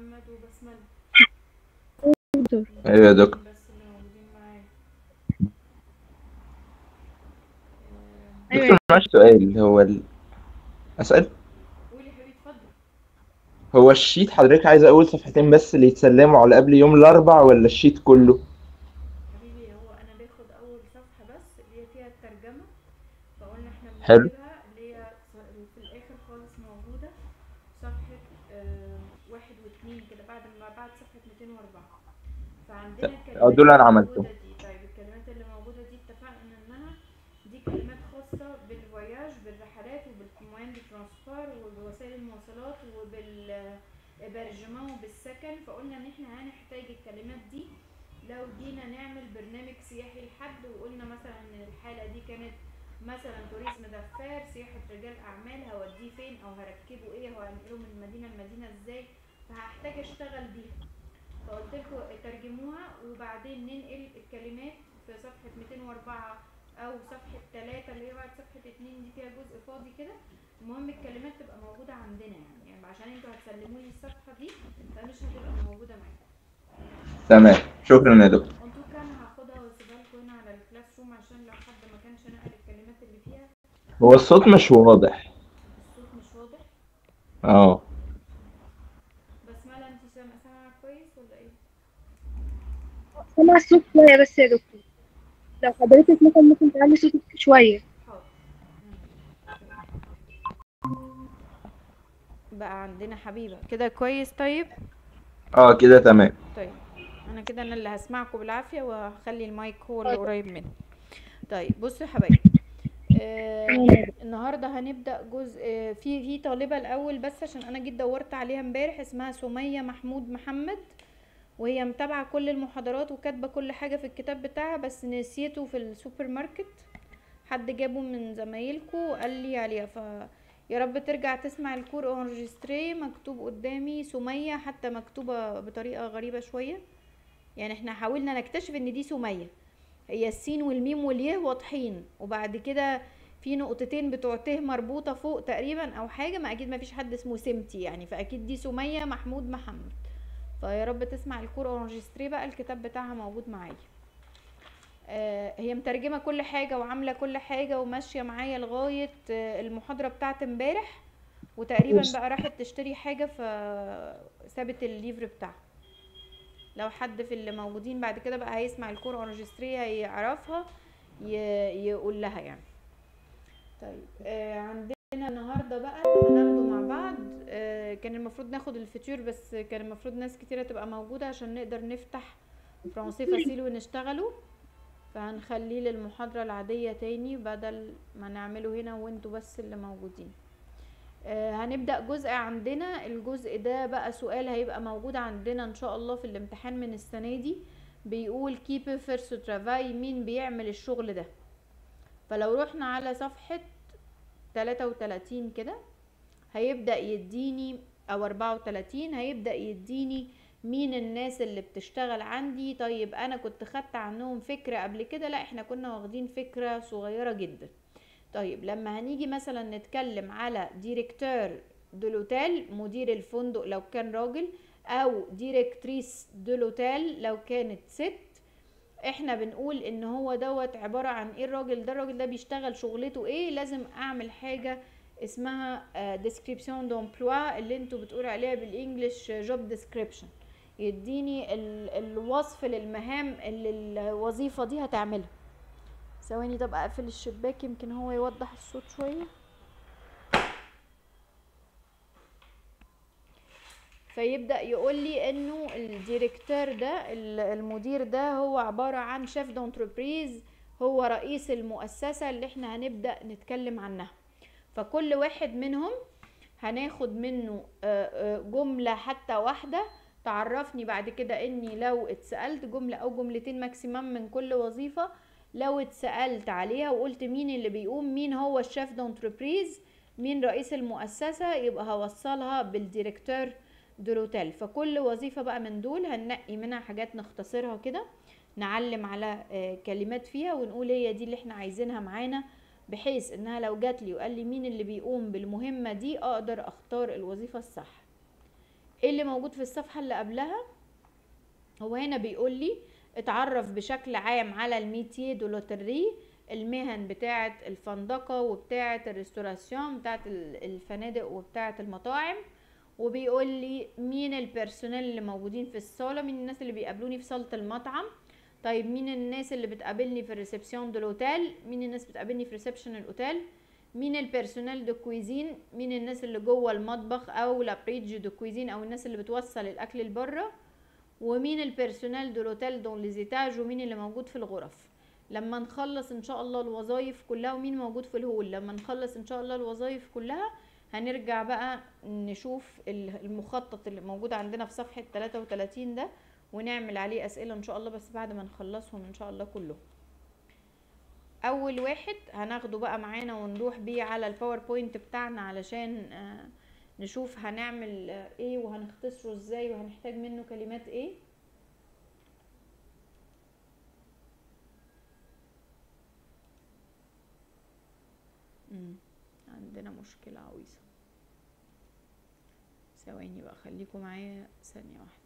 محمد وبسمله دكتور ايوه يا دكتور بس اللي موجودين معايا آه، أيوة. دكتور معلش سؤال هو ال... اسال قولي يا حبيبي اتفضل هو الشيت حضرتك عايز اقول صفحتين بس اللي يتسلموا على قبل يوم الاربع ولا الشيت كله حبيبي هو انا باخد اول صفحه بس اللي هي فيها الترجمه فقلنا احنا حلو. بنكتبها اللي هي في الاخر خالص موجوده صفحه آه واحد واثنين كده بعد ما بعد صفحه 204 فعندنا الكلمات دول أنا اللي عملتهم. موجودة دي طيب الكلمات اللي موجوده دي اتفقنا انها دي كلمات خاصه بالفواياج بالرحلات وبالموان دي ترانسفير وبوسائل المواصلات وبالبرجمان وبالسكن فقلنا ان احنا هنحتاج الكلمات دي لو جينا نعمل برنامج سياحي لحد وقلنا مثلا ان الحالة دي كانت مثلا توريزم دفار سياحة رجال أعمال هوديه فين أو هركبه إيه أو هنقله من مدينة لمدينة إزاي فهحتاج أشتغل بيها فقلت لكم ترجموها وبعدين ننقل الكلمات في صفحة 204 أو صفحة 3 اللي هي بعد صفحة 2 دي فيها جزء فاضي كده المهم الكلمات تبقى موجودة عندنا يعني, يعني عشان انتوا هتسلموا لي الصفحة دي فمش هتبقى موجودة معاكم تمام شكرا يا دكتور انتوا كان هاخدها واسيبها لكم هنا على الكلاس روم عشان لو حد ما كانش نقل الكلمات اللي فيها هو الصوت مش واضح الصوت مش واضح اه بسملة انت سامعة سامعة كويس ولا ايه؟ سامع الصوت شوية بس يا دكتور لو حضرتك مثلا ممكن تعلي صوتك شوية حاضر بقى عندنا حبيبة كده كويس طيب اه كده تمام طيب انا كده انا اللي هسمعكم بالعافية وهخلي المايك هو اللي قريب مني طيب بصوا يا حبايبي آه النهارده هنبدا جزء آه، في في طالبه الاول بس عشان انا جيت دورت عليها امبارح اسمها سميه محمود محمد وهي متابعه كل المحاضرات وكاتبه كل حاجه في الكتاب بتاعها بس نسيته في السوبر ماركت حد جابه من زمايلكم وقال لي عليها ف يا رب ترجع تسمع الكور اونجستري مكتوب قدامي سميه حتى مكتوبه بطريقه غريبه شويه يعني احنا حاولنا نكتشف ان دي سميه هي السين والميم واليه واضحين وبعد كده في نقطتين بتوع ت مربوطه فوق تقريبا او حاجه ما اكيد ما فيش حد اسمه سمتي يعني فاكيد دي سميه محمود محمد فيا رب تسمع الكور اونجستري بقى الكتاب بتاعها موجود معايا آه، هي مترجمه كل حاجه وعامله كل حاجه وماشيه معايا لغايه آه، المحاضره بتاعت امبارح وتقريبا بقى راحت تشتري حاجه فسابت الليفر بتاعها لو حد في اللي موجودين بعد كده بقى هيسمع الكور اونجستري هيعرفها ي- يقول لها يعني طيب آه عندنا النهارده بقى هناخده مع بعض آه كان المفروض ناخد الفطور بس كان المفروض ناس كتيرة تبقى موجودة عشان نقدر نفتح فرنسي فاسيل ونشتغله فهنخليه للمحاضرة العادية تاني بدل ما نعمله هنا وانتوا بس اللي موجودين آه هنبدأ جزء عندنا الجزء ده بقى سؤال هيبقى موجود عندنا ان شاء الله في الامتحان من السنة دي بيقول كيب فيرسو ترافاي مين بيعمل الشغل ده فلو رحنا على صفحة 33 كده هيبدأ يديني او 34 هيبدأ يديني مين الناس اللي بتشتغل عندي طيب انا كنت خدت عنهم فكرة قبل كده لا احنا كنا واخدين فكرة صغيرة جدا طيب لما هنيجي مثلا نتكلم على ديريكتور دولوتيل مدير الفندق لو كان راجل او ديريكتريس دولوتيل لو كانت ست احنا بنقول ان هو دوت عبارة عن ايه الراجل ده الراجل ده بيشتغل شغلته ايه لازم اعمل حاجة اسمها description d'emploi اللي انتوا بتقولوا عليها بالانجلش job description يديني ال- الوصف للمهام اللي الوظيفة دي هتعملها ثواني طب اقفل الشباك يمكن هو يوضح الصوت شوية فيبدأ يقول لي انه الديريكتور ده ال- المدير ده هو عبارة عن شيف دونتربريز هو رئيس المؤسسة اللي احنا هنبدأ نتكلم عنها فكل واحد منهم هناخد منه آه، آه، جملة حتى واحدة تعرفني بعد كده اني لو اتسألت جملة او جملتين ماكسيمم من كل وظيفة لو اتسألت عليها وقلت مين اللي بيقوم مين هو الشيف دونتربريز مين رئيس المؤسسة يبقى هوصلها بالديريكتور دولوتيل فكل وظيفة بقى من دول هننقي منها حاجات نختصرها كده نعلم على آه، كلمات فيها ونقول هي دي اللي احنا عايزينها معانا بحيث انها لو جات لي وقال لي مين اللي بيقوم بالمهمة دي اقدر اختار الوظيفة الصح ايه اللي موجود في الصفحة اللي قبلها هو هنا بيقول لي اتعرف بشكل عام على الميتيه دولوتري المهن بتاعة الفندقة وبتاعة الريستوراسيون بتاعة ال- الفنادق وبتاعة المطاعم وبيقول لي مين البيرسونيل اللي موجودين في الصالة مين الناس اللي بيقابلوني في صالة المطعم طيب مين الناس اللي بتقابلني في الريسبسيون دو الاوتيل مين الناس بتقابلني في ريسبشن الاوتيل مين البيرسونيل دو كويزين مين الناس اللي جوه المطبخ او لابريدج دو كويزين او الناس اللي بتوصل الاكل لبره ومين البيرسونيل دو لوتيل دون ليزيتاج ومين اللي موجود في الغرف لما نخلص ان شاء الله الوظايف كلها ومين موجود في الهول لما نخلص ان شاء الله الوظايف كلها هنرجع بقى نشوف ال- المخطط اللي موجود عندنا في صفحة 33 ده ونعمل عليه اسئلة ان شاء الله بس بعد ما نخلصهم ان شاء الله كلهم اول واحد هناخده بقى معانا ونروح بيه على الباوربوينت بتاعنا علشان آه، نشوف هنعمل آه، ايه وهنختصره ازاي وهنحتاج منه كلمات ايه مم. عندنا مشكلة عويصة ثواني بقى خليكم معايا ثانية واحدة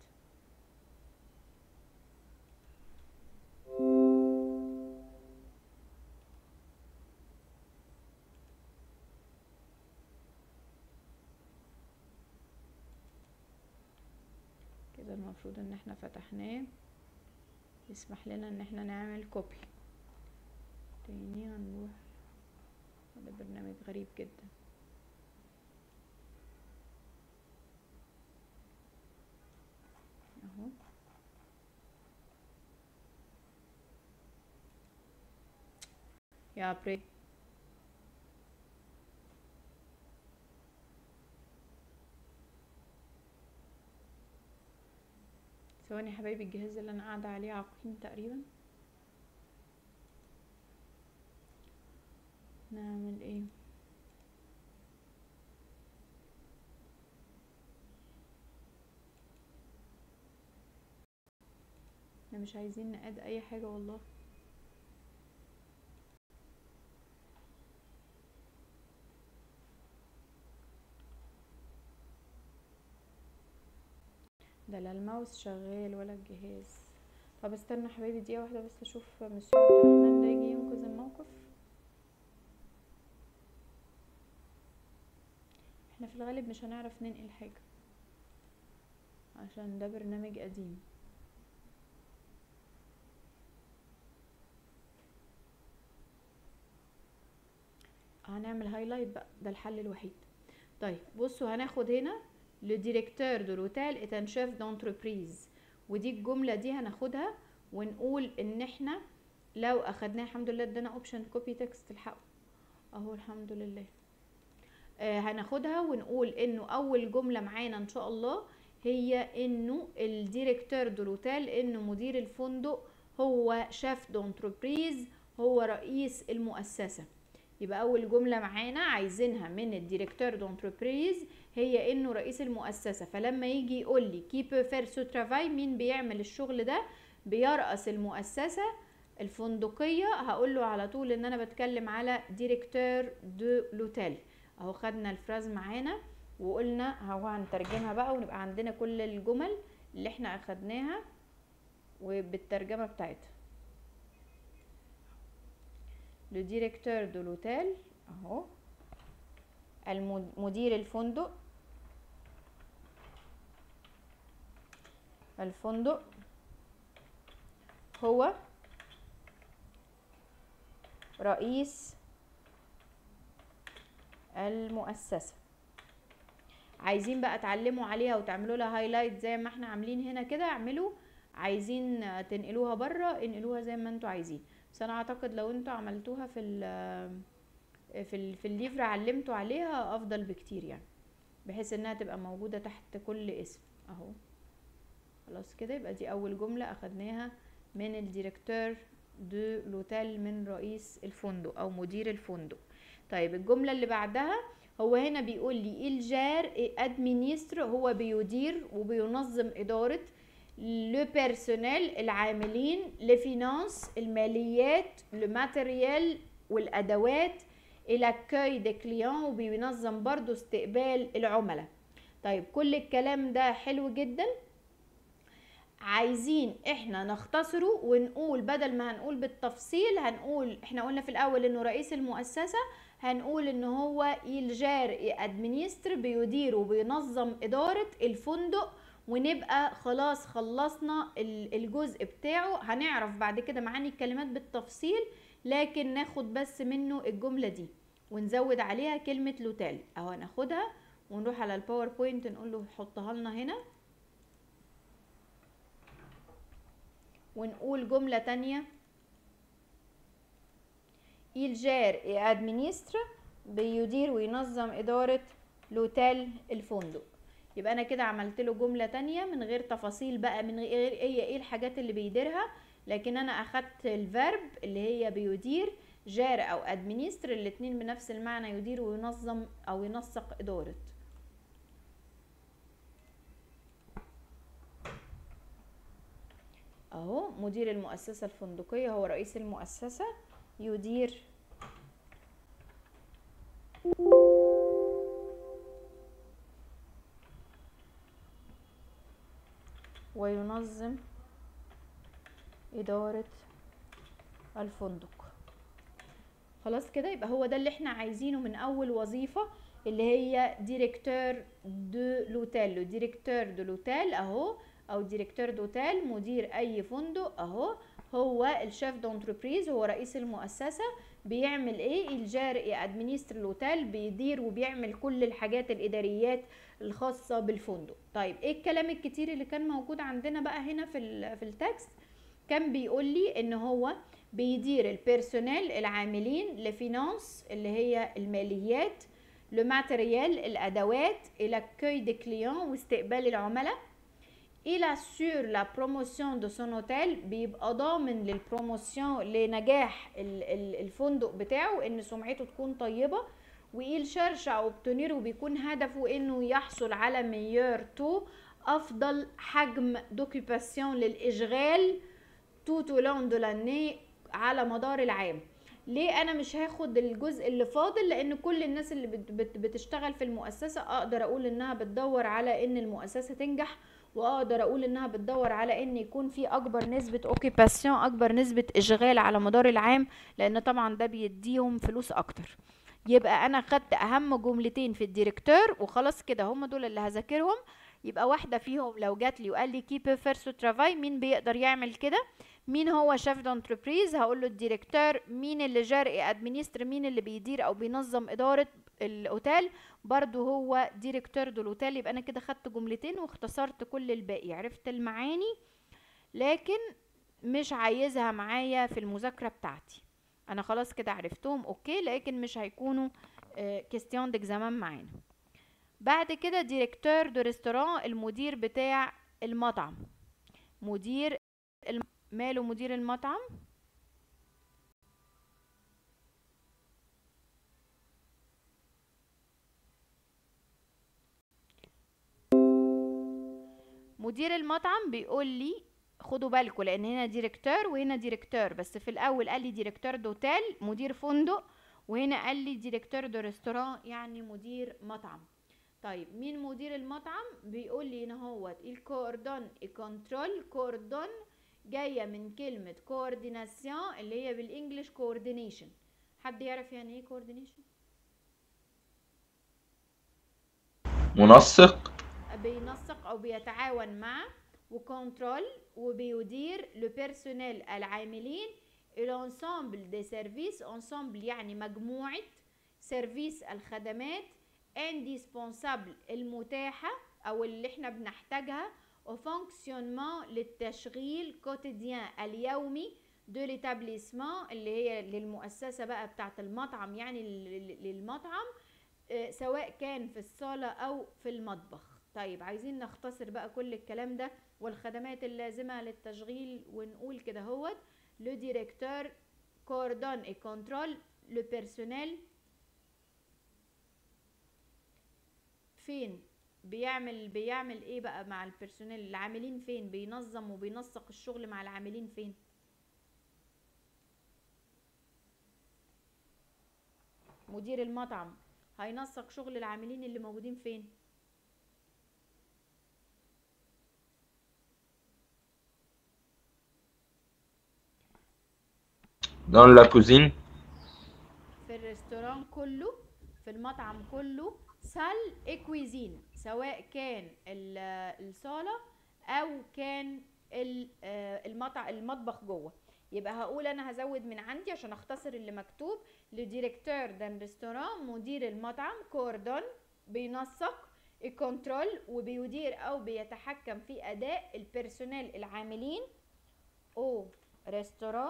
كده المفروض ان احنا فتحناه يسمح لنا ان احنا نعمل كوبي تاني هنروح ده برنامج غريب جدا اهو يا بري ثواني يا حبايبي الجهاز اللي انا قاعده عليه عقيم تقريبا نعمل ايه احنا مش عايزين نقاد اي حاجه والله ده لا الماوس شغال ولا الجهاز طب استنى حبايبي دقيقة واحدة بس اشوف مسيو عبد الرحمن ده يجي ينقذ الموقف احنا في الغالب مش هنعرف ننقل حاجة عشان ده برنامج قديم هنعمل هايلايت بقى ده الحل الوحيد طيب بصوا هناخد هنا le directeur de l'hôtel est un chef d'entreprise ودي الجملة دي هناخدها ونقول ان احنا لو اخدناها الحمد لله ادانا اوبشن كوبي تكست الحقه اهو الحمد لله آه هناخدها ونقول انه اول جملة معانا ان شاء الله هي انه الديريكتور دو لوتيل انه مدير الفندق هو شيف دونتربريز هو رئيس المؤسسة يبقى اول جملة معانا عايزينها من الديريكتور دونتربريز هي انه رئيس المؤسسة فلما يجي يقول لي كي بو فير سو ترافاي مين بيعمل الشغل ده بيرأس المؤسسة الفندقية هقول له على طول ان انا بتكلم على ديريكتور دو لوتيل اهو خدنا الفراز معانا وقلنا اهو هنترجمها بقى ونبقى عندنا كل الجمل اللي احنا اخدناها وبالترجمة بتاعتها لو ديريكتور دو لوتيل اهو المدير الفندق الفندق هو رئيس المؤسسة عايزين بقى تعلموا عليها وتعملوا لها هايلايت زي ما احنا عاملين هنا كده اعملوا عايزين تنقلوها بره انقلوها زي ما انتوا عايزين بس انا اعتقد لو انتوا عملتوها في ال في ال في الليفر علمتوا عليها افضل بكتير يعني بحيث انها تبقى موجودة تحت كل اسم اهو خلاص كده يبقى دي اول جملة اخدناها من الديريكتور دو لوتيل من رئيس الفندق او مدير الفندق طيب الجملة اللي بعدها هو هنا بيقول لي الجار ادمينستر هو بيدير وبينظم ادارة لو بيرسونيل العاملين لفينانس الماليات الماتريال والادوات الاكاي دي كليون وبينظم برضو استقبال العملاء طيب كل الكلام ده حلو جدا عايزين احنا نختصره ونقول بدل ما هنقول بالتفصيل هنقول احنا قلنا في الاول انه رئيس المؤسسة هنقول ان هو الجار ادمنستر بيدير وبينظم ادارة الفندق ونبقى خلاص خلصنا ال- الجزء بتاعه هنعرف بعد كده معاني الكلمات بالتفصيل لكن ناخد بس منه الجملة دي ونزود عليها كلمة لوتال اهو هناخدها ونروح على الباوربوينت نقول له حطها لنا هنا ونقول جملة تانية il gère et administre بيدير وينظم إدارة لوتيل الفندق يبقى أنا كده عملت له جملة تانية من غير تفاصيل بقى من غير ايه ايه الحاجات اللي بيديرها لكن أنا أخدت الفيرب اللي هي بيدير جار أو أدمنستر الاتنين بنفس المعنى يدير وينظم أو ينسق إدارة اهو مدير المؤسسة الفندقية هو رئيس المؤسسة يدير وينظم إدارة الفندق خلاص كده يبقى هو ده اللي احنا عايزينه من أول وظيفة اللي هي ديريكتور دو لوتيل ديريكتور دو لوتيل اهو او ديريكتور دوتيل مدير اي فندق اهو هو الشيف دونتربريز هو رئيس المؤسسه بيعمل ايه الجار ادمنستر الاوتيل بيدير وبيعمل كل الحاجات الاداريات الخاصه بالفندق طيب ايه الكلام الكتير اللي كان موجود عندنا بقى هنا في ال في التكست كان بيقول لي ان هو بيدير البيرسونيل العاملين لفينانس اللي هي الماليات لو ماتريال الادوات الاكوي دي كليون واستقبال العملاء il assure la promotion de son hôtel بيبقى ضامن للبروموسيون لنجاح ال- ال- الفندق بتاعه ان سمعته تكون طيبه وإيل شرش او obtenir وبيكون هدفه انه يحصل على ميور تو افضل حجم دوكيباسيون للاشغال tout au long de l'année على مدار العام ليه انا مش هاخد الجزء اللي فاضل لان كل الناس اللي بت بت بتشتغل في المؤسسه اقدر اقول انها بتدور على ان المؤسسه تنجح واقدر اقول انها بتدور على ان يكون في اكبر نسبه اوكيباسيون اكبر نسبه اشغال على مدار العام لان طبعا ده بيديهم فلوس اكتر يبقى انا خدت اهم جملتين في الديريكتور وخلاص كده هم دول اللي هذاكرهم يبقى واحده فيهم لو جات لي وقال لي كي بو فير سو ترافاي مين بيقدر يعمل كده مين هو شيف دونتربريز هقول له الديريكتور مين اللي جار ادمنستر مين اللي بيدير او بينظم اداره الاوتيل برضو هو ديريكتور دو الاوتيل يبقى انا كده خدت جملتين واختصرت كل الباقي عرفت المعاني لكن مش عايزها معايا في المذاكره بتاعتي انا خلاص كده عرفتهم اوكي لكن مش هيكونوا كيستيون ديكزامان معانا بعد كده ديريكتور دو ريستوران المدير بتاع المطعم مدير الم... ماله مدير المطعم مدير المطعم بيقول لي خدوا بالكم لان هنا ديريكتور وهنا ديريكتور بس في الاول قال لي ديريكتور دوتيل مدير فندق وهنا قال لي ديريكتور دو ريستوران يعني مدير مطعم طيب مين مدير المطعم بيقول لي ان هو الكوردون كنترول كوردون جايه من كلمه كورديناسيون اللي هي بالانجلش كوردينيشن حد يعرف يعني ايه كوردينيشن منسق بينسق او بيتعاون مع وكنترول وبيدير لو بيرسونيل العاملين الانسامبل دي سيرفيس انسامبل يعني مجموعه سيرفيس الخدمات indispensable المتاحة أو اللي احنا بنحتاجها au fonctionnement للتشغيل كوتيديان اليومي دو ليتابليسمون اللي هي للمؤسسة بقى بتاعة المطعم يعني للمطعم اه سواء كان في الصالة أو في المطبخ طيب عايزين نختصر بقى كل الكلام ده والخدمات اللازمة للتشغيل ونقول كده هوت لو ديريكتور كوردون اي كنترول لو بيرسونيل فين بيعمل بيعمل ايه بقى مع البيرسونيل العاملين فين بينظم وبينسق الشغل مع العاملين فين مدير المطعم هينسق شغل العاملين اللي موجودين فين dans la cuisine في الريستوران كله في المطعم كله سال اي كويزين سواء كان ال- الصاله او كان ال- آه، المطع المطبخ جوه يبقى هقول انا هزود من عندي عشان اختصر اللي مكتوب لديريكتور دان ريستوران مدير المطعم كوردون بينسق الكنترول وبيدير او بيتحكم في اداء البيرسونيل العاملين او ريستوران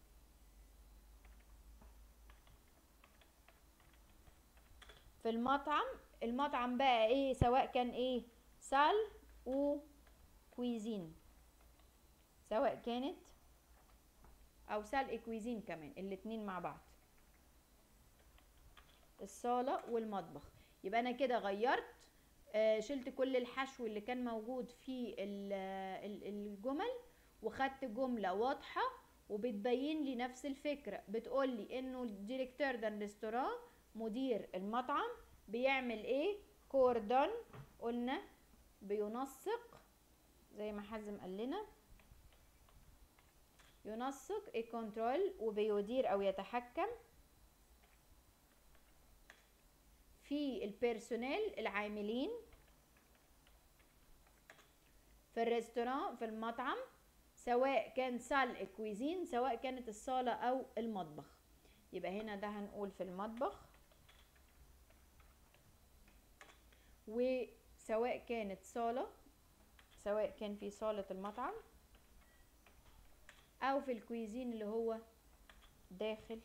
في المطعم المطعم بقى ايه سواء كان ايه سال و كويزين سواء كانت او سال اي كويزين كمان الاتنين مع بعض الصالة والمطبخ يبقى انا كده غيرت آه شلت كل الحشو اللي كان موجود في ال- ال- الجمل وخدت جملة واضحة وبتبين لي نفس الفكرة بتقول لي انه الديريكتور ده ريستوران مدير المطعم بيعمل ايه كوردون قلنا بينسق زي ما حازم قال لنا ينسق الكنترول وبيدير او يتحكم في البيرسونيل العاملين في الريستوران في المطعم سواء كان سال كويزين سواء كانت الصالة او المطبخ يبقى هنا ده هنقول في المطبخ وسواء كانت صالة سواء كان في صالة المطعم او في الكويزين اللي هو داخل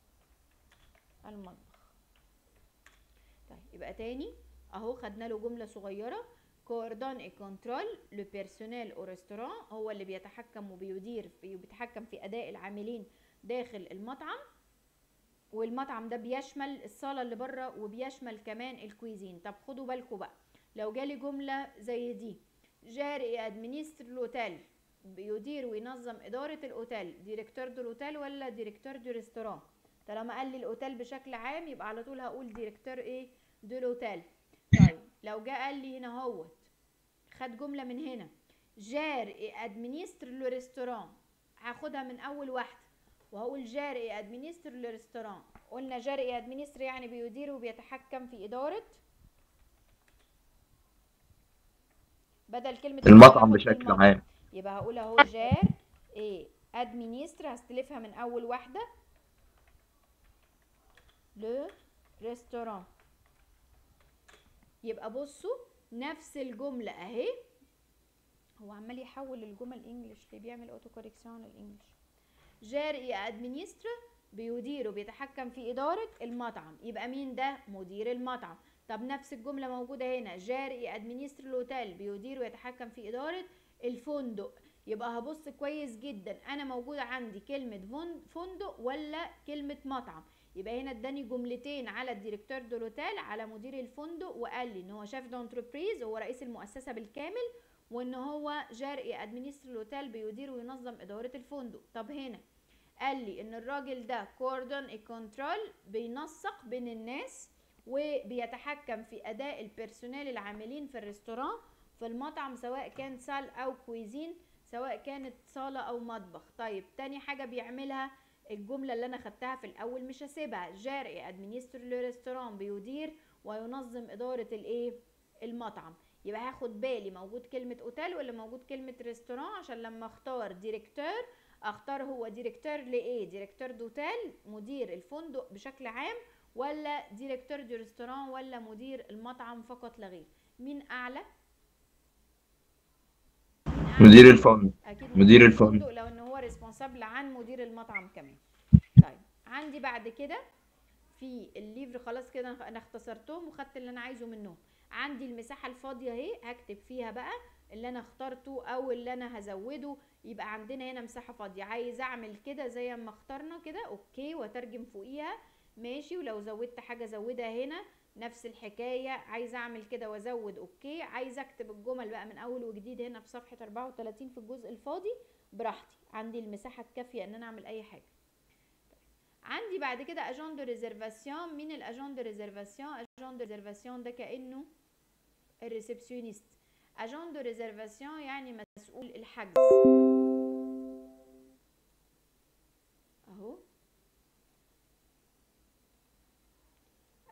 المطبخ طيب يبقى تاني اهو خدنا له جملة صغيرة كوردون اي كنترول لو بيرسونيل او ريستوران هو اللي بيتحكم وبيدير في بيتحكم في اداء العاملين داخل المطعم والمطعم ده بيشمل الصالة اللي بره وبيشمل كمان الكويزين طب خدوا بالكم بقى لو جالي جملة زي دي جاري ادمنستر الاوتيل بيدير وينظم إدارة الأوتيل ديريكتور دو الأوتيل ولا ديريكتور دو ريستوران طالما قال لي الأوتيل بشكل عام يبقى على طول هقول ديريكتور إيه دو الأوتيل طيب لو جه قال لي هنا هوت خد جملة من هنا جار ادمنستر لو ريستوران هاخدها من أول واحدة وهقول جار ادمنستر لو ريستوران قلنا جار ادمنستر يعني بيدير وبيتحكم في إدارة بدل كلمة المطعم أقول بشكل المطعم. عام يبقى هقول اهو جار ايه ادمنستر هستلفها من اول واحده لو ريستوران يبقى بصوا نفس الجمله اهي هو عمال يحول الجمل انجلش ليه بيعمل اوتو كوريكسيون الانجلش جار ايه ادمنستر بيدير وبيتحكم في اداره المطعم يبقى مين ده مدير المطعم طب نفس الجمله موجوده هنا جار ايه ادمنستر الاوتيل بيدير ويتحكم في اداره الفندق يبقى هبص كويس جدا انا موجودة عندي كلمة فن- فندق ولا كلمة مطعم يبقى هنا اداني جملتين على الديريكتور دو لوتيل على مدير الفندق وقال لي ان هو شيف دونتربريز هو رئيس المؤسسة بالكامل وان هو جاري ادمنستر الاوتيل بيدير وينظم ادارة الفندق طب هنا قال لي ان الراجل ده كوردون اي كنترول بينسق بين الناس وبيتحكم في اداء البيرسونيل العاملين في الريستوران في المطعم سواء كان سال او كويزين سواء كانت صالة او مطبخ طيب تاني حاجة بيعملها الجملة اللي انا خدتها في الاول مش هسيبها جاري ادمنستر لو ريستوران بيدير وينظم ادارة الايه المطعم يبقى هاخد بالي موجود كلمة اوتيل ولا موجود كلمة ريستوران عشان لما اختار ديريكتور اختار هو ديريكتور لايه ديريكتور دوتيل مدير الفندق بشكل عام ولا ديريكتور دو ريستوران ولا مدير المطعم فقط لا غير مين اعلى مين أعلى؟ مدير الفندق اكيد مدير الفندق. لو ان هو ريسبونسابل عن مدير المطعم كمان طيب عندي بعد كده في الليفر خلاص كده أنا- انا اختصرتهم وخدت اللي انا عايزه منهم عندي المساحه الفاضيه اهي هكتب فيها بقى اللي انا اخترته او اللي انا هزوده يبقى عندنا هنا مساحه فاضيه عايز اعمل كده زي ما اخترنا كده اوكي واترجم فوقيها ماشي ولو زودت حاجه زودها هنا نفس الحكايه عايز اعمل كده وازود اوكي عايز اكتب الجمل بقى من اول وجديد هنا في صفحه 34 في الجزء الفاضي براحتي عندي المساحه الكافيه ان انا اعمل اي حاجه عندي بعد كده اجون دو ريزرفاسيون مين الاجون دو ريزرفاسيون اجون دو ريزرفاسيون ده كانه الريسبسيونيست اجون دو ريزرفاسيون يعني مسؤول الحجز اهو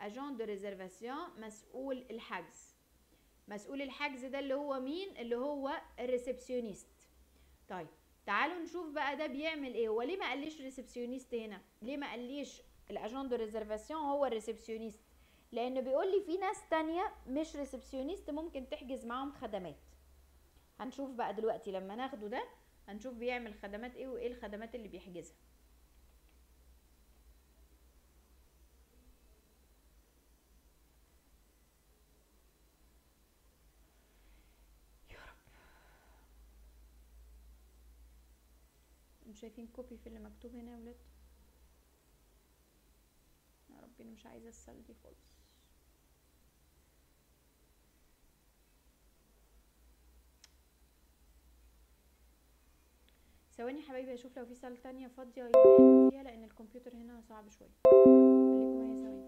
اجون دو ريزرفاسيون مسؤول الحجز مسؤول الحجز ده اللي هو مين اللي هو الريسبشنست طيب تعالوا نشوف بقى ده بيعمل ايه هو ليه ما قاليش ريسبشنست هنا ليه ما قاليش الاجون دو ريزرفاسيون هو الريسبشنست لان بيقول لي في ناس تانية مش ريسبشنست ممكن تحجز معاهم خدمات هنشوف بقى دلوقتي لما ناخده ده هنشوف بيعمل خدمات ايه وايه الخدمات اللي بيحجزها يا رب انتوا شايفين كوبي في اللي مكتوب هنا يا ولاد يا ربي انا مش عايزه السل دي خالص ثواني يا حبايبي اشوف لو في سال تانية فاضية يبقى فيها لان الكمبيوتر هنا صعب شوية خليكم معايا ثواني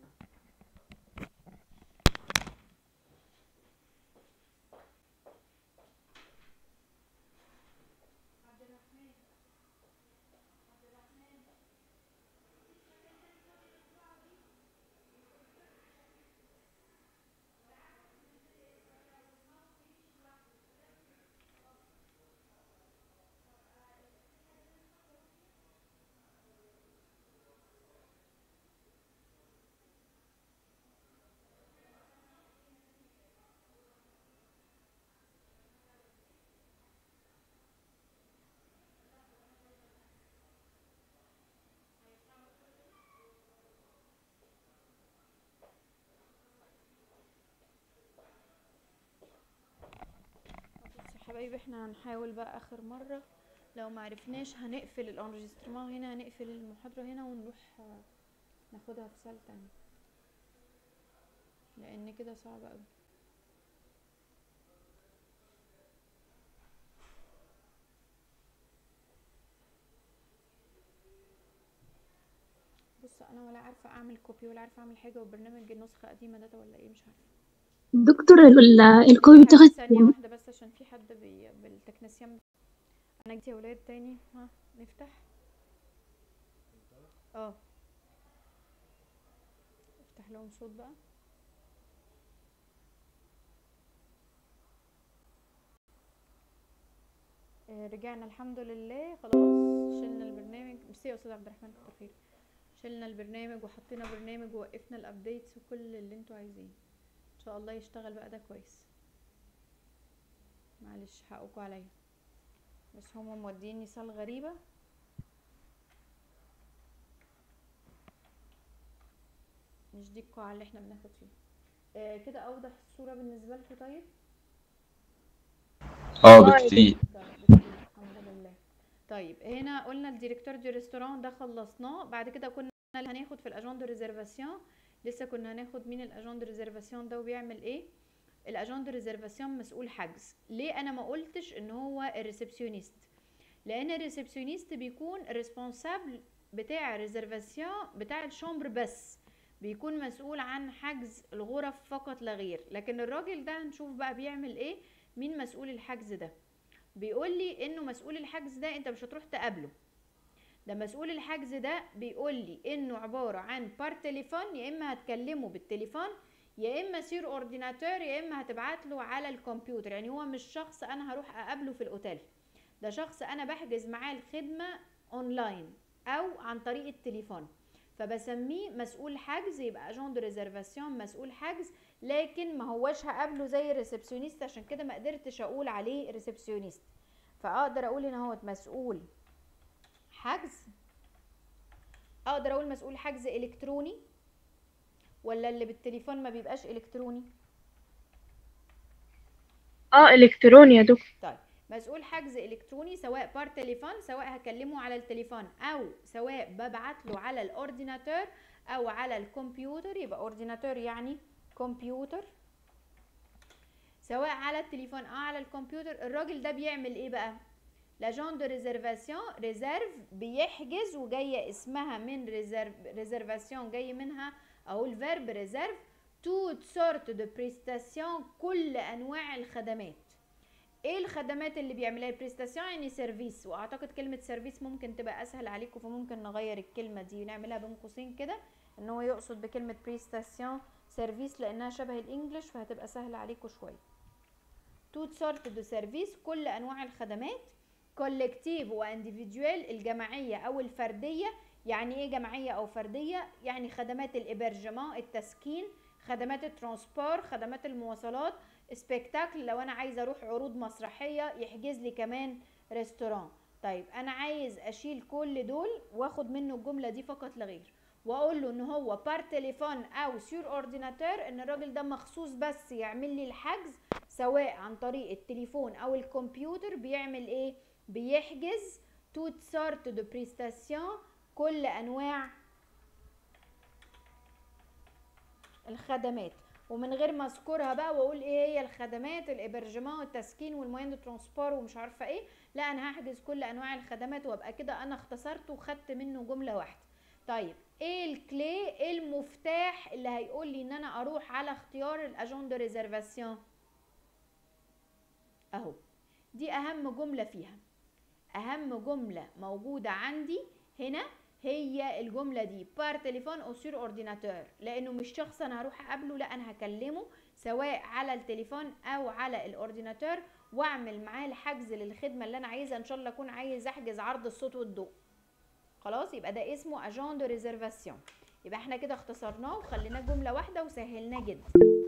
بصوا يا حبايبي احنا هنحاول بقى اخر مرة لو ما عرفناش هنقفل الانرجسترمان هنا هنقفل المحاضرة هنا ونروح آه، ناخدها في سال تاني لان كده صعب اوي بص انا ولا عارفه اعمل كوبي ولا عارفه اعمل حاجه وبرنامج النسخه قديمه ده ولا ايه مش عارفه دكتور ال- الكوبي بتاخد ثانيه واحده بس عشان في حد بي... بالتكنسيان انا جيت يا ولاد تاني ها نفتح اه افتح لهم صوت بقى آه، رجعنا الحمد لله خلاص شلنا البرنامج ميرسي يا استاذ عبد الرحمن كتر خير شلنا البرنامج وحطينا برنامج ووقفنا الابديتس وكل اللي انتوا عايزينه ان شاء الله يشتغل بقى ده كويس معلش حقكم عليا بس هما موديني صال غريبة مش دي القاعة اللي احنا بناخد فيها آه كده اوضح الصورة بالنسبة لكم طيب اه بكتير طيب بسم الله، الحمد لله طيب هنا قلنا الديريكتور دي ريستوران ده خلصناه بعد كده كنا اللي هناخد في الاجون دو ريزرفاسيون لسه كنا هناخد مين الاجون دو ريزرفاسيون ده وبيعمل ايه الاجون دو ريزرفاسيون مسؤول حجز ليه انا ما قلتش ان هو الريسبشنست لان الريسبشنست بيكون ريسبونسابل بتاع الريزرفاسيون بتاع الشومبر بس بيكون مسؤول عن حجز الغرف فقط لا غير لكن الراجل ده هنشوف بقى بيعمل ايه مين مسؤول الحجز ده بيقول لي انه مسؤول الحجز ده انت مش هتروح تقابله ده مسؤول الحجز ده بيقول لي انه عباره عن بار تليفون يا اما هتكلمه بالتليفون يا اما سير اورديناتور يا اما هتبعت له على الكمبيوتر يعني هو مش شخص انا هروح اقابله في الاوتيل ده شخص انا بحجز معاه الخدمه اونلاين او عن طريق التليفون فبسميه مسؤول حجز يبقى اجون دو ريزرفاسيون مسؤول حجز لكن ما هوش هقابله زي الريسبشنست عشان كده ما قدرتش اقول عليه ريسبشنست فاقدر اقول هنا هو مسؤول حجز اقدر اقول مسؤول حجز الكتروني ولا اللي بالتليفون ما بيبقاش الكتروني اه الكتروني يا دكتور طيب مسؤول حجز الكتروني سواء بار تليفون سواء هكلمه على التليفون او سواء ببعت له على الاورديناتور او على الكمبيوتر يبقى اورديناتور يعني كمبيوتر سواء على التليفون او على الكمبيوتر الراجل ده بيعمل ايه بقى لاجون دو ريزرفاسيون ريزيرف بيحجز وجايه اسمها من ريزيرف ريزرفاسيون جاي منها اهو الفيرب ريزيرف توت سورت دو بريستاسيون كل انواع الخدمات ايه الخدمات اللي بيعملها البريستاسيون يعني سيرفيس واعتقد كلمه سيرفيس ممكن تبقى اسهل عليكم فممكن نغير الكلمه دي ونعملها بين قوسين كده ان هو يقصد بكلمه بريستاسيون سيرفيس لانها شبه الانجليش فهتبقى سهله عليكم شويه توت سورت دو سيرفيس كل انواع الخدمات كولكتيف وانديفيدوال الجماعيه او الفرديه يعني ايه جماعيه او فرديه يعني خدمات الابرجمون التسكين خدمات الترانسبور خدمات المواصلات سبيكتاكل لو انا عايزه اروح عروض مسرحيه يحجز لي كمان ريستوران طيب انا عايز اشيل كل دول واخد منه الجمله دي فقط لا غير واقول له ان هو بار تليفون او سور اورديناتور ان الراجل ده مخصوص بس يعمل لي الحجز سواء عن طريق التليفون او الكمبيوتر بيعمل ايه بيحجز توت سورت دو بريستاسيون كل انواع الخدمات ومن غير ما اذكرها بقى واقول ايه هي الخدمات الابرجمان والتسكين والموين دو ترانسبور ومش عارفه ايه لا انا هحجز كل انواع الخدمات وابقى كده انا اختصرته وخدت منه جمله واحده طيب ايه الكلي ايه المفتاح اللي هيقول لي ان انا اروح على اختيار الاجون دو ريزرفاسيون اهو دي اهم جمله فيها اهم جمله موجوده عندي هنا هي الجمله دي بار تليفون او سور اورديناتور لانه مش شخص انا هروح اقابله لا انا هكلمه سواء على التليفون او على الاورديناتور واعمل معاه الحجز للخدمه اللي انا عايزها ان شاء الله اكون عايز احجز عرض الصوت والضوء خلاص يبقى ده اسمه اجون دو ريزرفاسيون يبقى احنا كده اختصرناه وخليناه جمله واحده وسهلناه جدا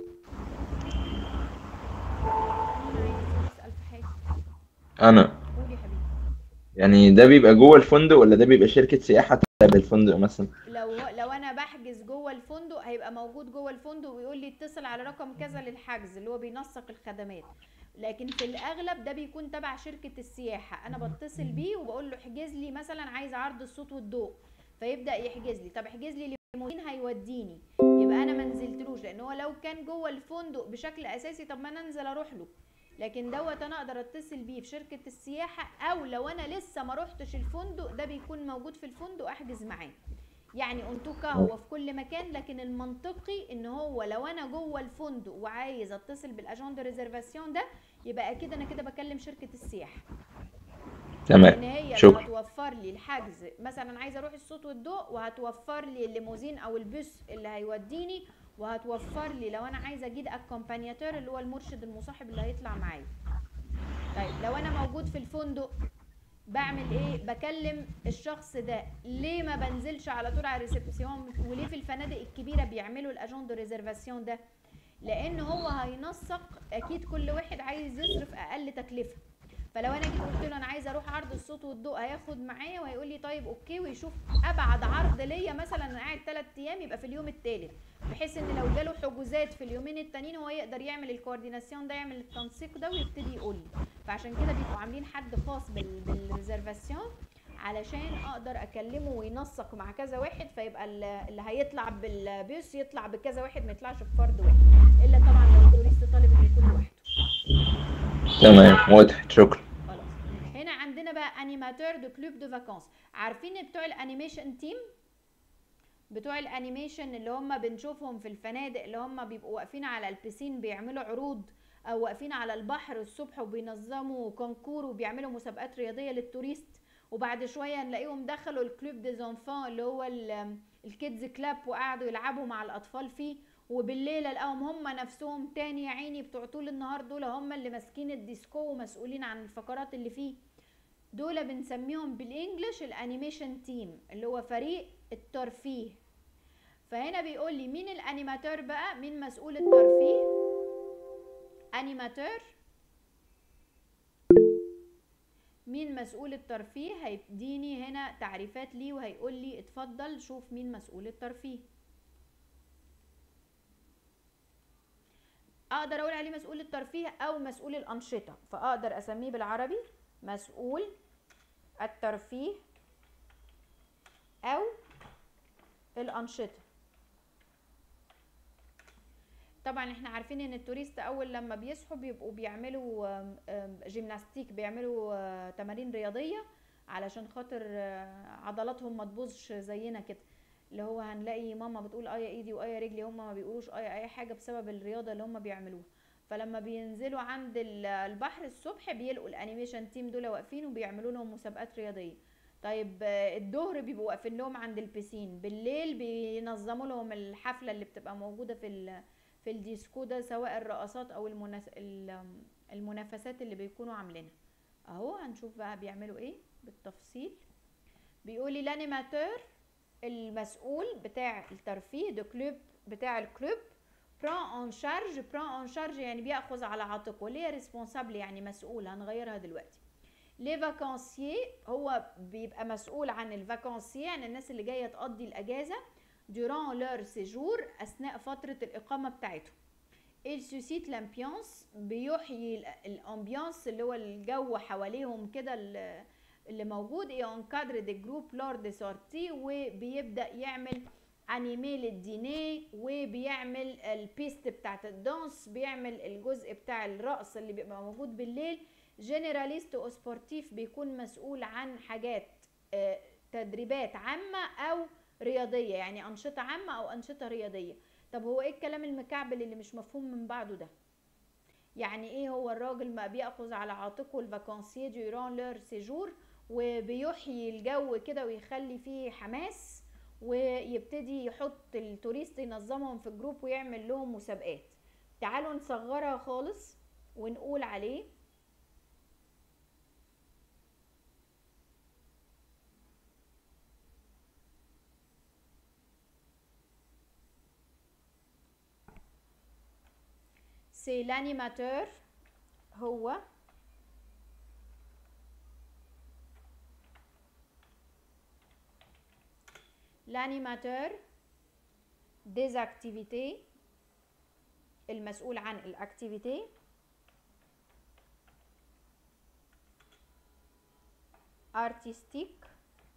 مين عايز يسال في حاجه انا قول يا حبيبي يعني ده بيبقى جوه الفندق ولا ده بيبقى شركة سياحة تابع الفندق مثلا لو لو انا بحجز جوه الفندق هيبقى موجود جوه الفندق ويقول لي اتصل على رقم كذا للحجز اللي هو بينسق الخدمات لكن في الاغلب ده بيكون تبع شركه السياحه انا بتصل بيه وبقول له احجز لي مثلا عايز عرض الصوت والضوء فيبدا يحجز لي طب احجز لي ليموزين هيوديني يبقى انا ما نزلتلوش لان هو لو كان جوه الفندق بشكل اساسي طب ما انا انزل اروح له لكن دوت انا اقدر اتصل بيه في شركه السياحه او لو انا لسه ما روحتش الفندق ده بيكون موجود في الفندق احجز معاه يعني انتوكا هو في كل مكان لكن المنطقي ان هو لو انا جوه الفندق وعايز اتصل بالاجون دو ريزرفاسيون ده يبقى اكيد انا كده بكلم شركه السياحه لان تمام هي اللي شكرا هتوفر لي الحجز مثلا عايزه اروح الصوت والضوء وهتوفر لي الليموزين او البوس اللي هيوديني وهتوفر لي لو انا عايزه اجيب اكومبانياتور اللي هو المرشد المصاحب اللي هيطلع معايا طيب لو انا موجود في الفندق بعمل ايه بكلم الشخص ده ليه ما بنزلش على طول على الريسبسيون وليه في الفنادق الكبيره بيعملوا الاجون دو ريزرفاسيون ده لان هو هينسق اكيد كل واحد عايز يصرف اقل تكلفه فلو انا جيت قلت له انا عايزه اروح عرض الصوت والضوء هياخد معايا وهيقول لي طيب اوكي ويشوف ابعد عرض ليا مثلا انا قاعد 3 ايام يبقى في اليوم الثالث بحيث ان لو جاله حجوزات في اليومين التانيين هو يقدر يعمل الكورديناسيون ده يعمل التنسيق ده ويبتدي يقول لي فعشان كده بيبقوا عاملين حد خاص بال بالريزرفاسيون علشان اقدر اكلمه وينسق مع كذا واحد فيبقى ال- اللي هيطلع بالبيس يطلع بكذا واحد ما يطلعش بفرد واحد الا طبعا لو التوريست طالب انه يكون لوحده تمام واضح شكرا خلاص هنا عندنا بقى انيماتور دو كلوب دو فاكونس عارفين بتوع الانيميشن تيم بتوع الانيميشن اللي هم بنشوفهم في الفنادق اللي هم بيبقوا واقفين على البسين بيعملوا عروض او واقفين على البحر الصبح وبينظموا كونكور وبيعملوا مسابقات رياضيه للتوريست وبعد شويه نلاقيهم دخلوا الكلوب دي زونفان اللي هو ال- الكيدز كلاب وقعدوا يلعبوا مع الاطفال فيه وبالليل الاقيهم هم نفسهم تاني يا عيني بتوع طول النهار دول هم اللي ماسكين الديسكو ومسؤولين عن الفقرات اللي فيه دول بنسميهم بالانجلش الانيميشن تيم اللي هو فريق الترفيه فهنا بيقول لي مين الانيماتور بقى مين مسؤول الترفيه انيماتور مين مسؤول الترفيه هيديني هنا تعريفات ليه وهيقول لي اتفضل شوف مين مسؤول الترفيه اقدر اقول عليه مسؤول الترفيه او مسؤول الانشطه فاقدر اسميه بالعربي مسؤول الترفيه او الانشطه طبعا احنا عارفين ان التوريست اول لما بيصحوا بيبقوا بيعملوا آم، آم، جيمناستيك بيعملوا آه، تمارين رياضيه علشان خاطر آه، عضلاتهم ما تبوظش زينا كده اللي هو هنلاقي ماما بتقول اه يا ايدي واه يا رجلي هم ما بيقولوش اه يا اي حاجه بسبب الرياضه اللي هم بيعملوها فلما بينزلوا عند ال- البحر الصبح بيلقوا الانيميشن تيم دول واقفين وبيعملوا لهم مسابقات رياضيه طيب آه، الظهر بيبقوا واقفين لهم عند البسين بالليل بينظموا لهم الحفله اللي بتبقى موجوده في ال- في الديسكو ده سواء الرقصات او المناس... ال- المنافسات اللي بيكونوا عاملينها اهو هنشوف بقى بيعملوا ايه بالتفصيل بيقولي لانيماتور المسؤول بتاع الترفيه دو كلوب بتاع الكلوب بران اون شارج بران اون شارج يعني بياخذ على عاتقه ليه ريسبونسابل يعني مسؤول هنغيرها دلوقتي لي فاكانسيي هو بيبقى مسؤول عن الفاكانسيي يعني الناس اللي جايه تقضي الاجازه durant leur séjour اثناء فتره الاقامه بتاعتهم il suscite l'ambiance بيحيي ال- الامبيانس اللي هو الجو حواليهم كده ال- اللي موجود et encadre des groupes lors des sorties وبيبدا يعمل انيمي للدينيه وبيعمل البيست بتاعت الدانس بيعمل الجزء بتاع الرقص اللي بيبقى موجود بالليل جنراليست او سبورتيف بيكون مسؤول عن حاجات آه، تدريبات عامه او رياضيه يعني انشطه عامه او انشطه رياضيه طب هو ايه الكلام المكعبل اللي مش مفهوم من بعضه ده يعني ايه هو الراجل ما بياخذ على عاتقه الفاكانسيه دوران لور سيجور وبيحيي الجو كده ويخلي فيه حماس ويبتدي يحط التوريست ينظمهم في جروب ويعمل لهم مسابقات تعالوا نصغرها خالص ونقول عليه سي l'animateur هو l'animateur des activités المسؤول عن الاكتيفيتي artistique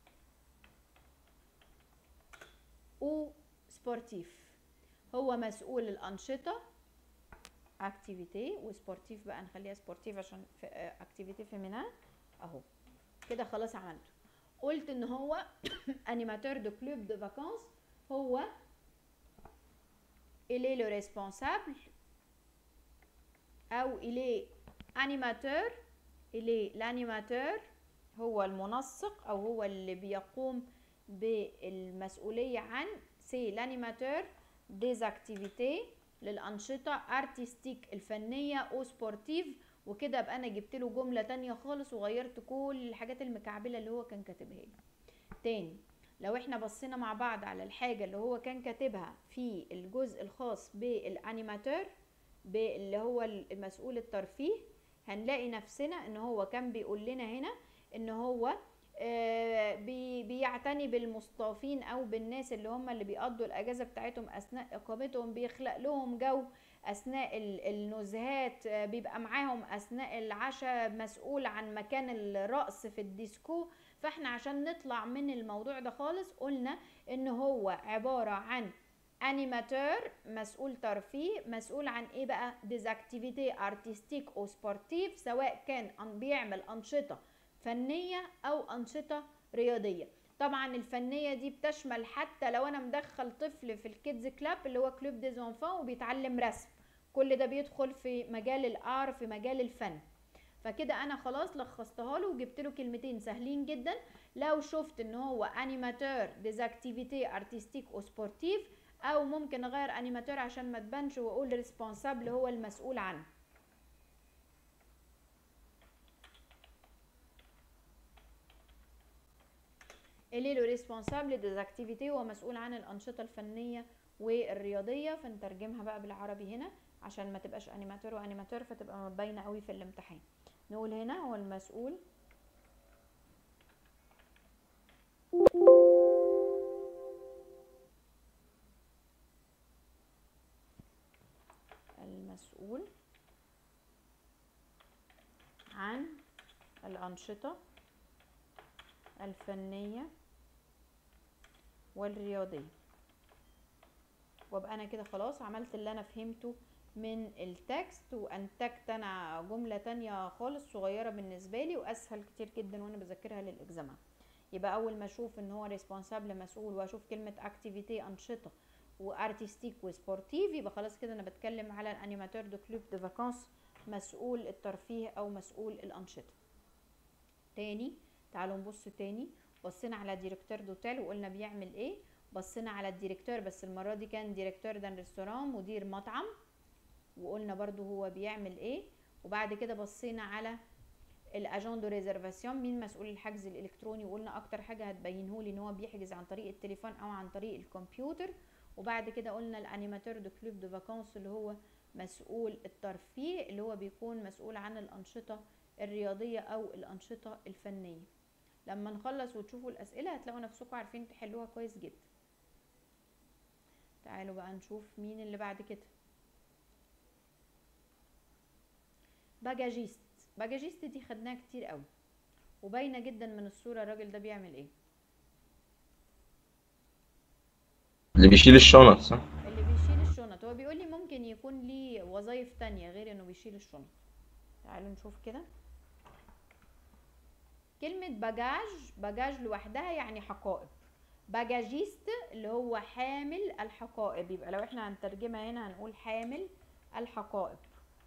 ou sportif هو مسؤول الأنشطة اكتيفيتي وسبورتيف بقى نخليها سبورتيف عشان في اكتيفيتي فيمينا اهو كده خلاص عملته قلت ان هو انيماتور دو كلوب دو فاكانس هو il est le responsable او il est animateur il est l'animateur هو المنسق او هو اللي بيقوم بالمسؤولية عن سي l'animateur des activités للأنشطة ارتستيك الفنية او سبورتيف وكده ابقى انا جبت له جملة تانية خالص وغيرت كل الحاجات المكعبلة اللي هو كان كاتبها لي تاني لو احنا بصينا مع بعض على الحاجة اللي هو كان كاتبها في الجزء الخاص بالانيماتور اللي هو المسؤول الترفيه هنلاقي نفسنا ان هو كان بيقول لنا هنا ان هو آه، بي- بيعتني بالمصطافين او بالناس اللي هم اللي بيقضوا الاجازه بتاعتهم اثناء اقامتهم بيخلق لهم جو اثناء ال- النزهات آه، بيبقى معاهم اثناء العشاء مسؤول عن مكان الرقص في الديسكو فاحنا عشان نطلع من الموضوع ده خالص قلنا ان هو عباره عن انيماتور مسؤول ترفيه مسؤول عن ايه بقى ديزاكتيفيتي ارتستيك او سبورتيف سواء كان أن- بيعمل انشطه فنيه او انشطه رياضيه طبعا الفنيه دي بتشمل حتى لو انا مدخل طفل في الكيدز كلاب اللي هو كلوب ديز انفان وبيتعلم رسم كل ده بيدخل في مجال الار في مجال الفن فكده انا خلاص لخصتها له وجبت له كلمتين سهلين جدا لو شفت ان هو انيماتور ديز اكتيفيتي ارتستيك او سبورتيف او ممكن اغير انيماتور عشان ما تبانش واقول ريسبونسابل هو المسؤول عنه اللي له ريسبونسابل ديز اكتيفيتي هو مسؤول عن الانشطه الفنيه والرياضيه فنترجمها بقى بالعربي هنا عشان ما تبقاش انيماتور وانيماتور فتبقى باينه قوي في الامتحان نقول هنا هو المسؤول المسؤول عن الأنشطة الفنية والرياضية وابقى انا كده خلاص عملت اللي انا فهمته من التكست وانتجت انا جملة تانية خالص صغيرة بالنسبة لي واسهل كتير جدا وانا بذاكرها للاكزامان يبقى اول ما اشوف ان هو ريسبونسابل مسؤول واشوف كلمة اكتيفيتي انشطة وارتستيك وسبورتيف يبقى خلاص كده انا بتكلم على الانيماتور دو كلوب دو فاكانس مسؤول الترفيه او مسؤول الانشطة تاني تعالوا نبص تاني بصينا على ديريكتور دوتيل وقلنا بيعمل ايه بصينا على الديريكتور بس المره دي كان ديريكتور دان ريستوران مدير مطعم وقلنا برضو هو بيعمل ايه وبعد كده بصينا على الاجون دو ريزرفاسيون مين مسؤول الحجز الالكتروني وقلنا اكتر حاجه هتبينه لي ان هو بيحجز عن طريق التليفون او عن طريق الكمبيوتر وبعد كده قلنا الانيماتور دو كلوب دو فاكونس اللي هو مسؤول الترفيه اللي هو بيكون مسؤول عن الانشطه الرياضيه او الانشطه الفنيه لما نخلص وتشوفوا الاسئله هتلاقوا نفسكم عارفين تحلوها كويس جدا تعالوا بقى نشوف مين اللي بعد كده باجاجيست باجاجيست دي خدناها كتير قوي وباينه جدا من الصوره الراجل ده بيعمل ايه اللي بيشيل الشنط صح؟ اللي بيشيل الشنط هو بيقول لي ممكن يكون ليه وظايف تانية غير انه بيشيل الشنط تعالوا نشوف كده كلمة باجاج باجاج لوحدها يعني حقائب باجاجيست اللي هو حامل الحقائب يبقى لو احنا هنترجمها هنا هنقول حامل الحقائب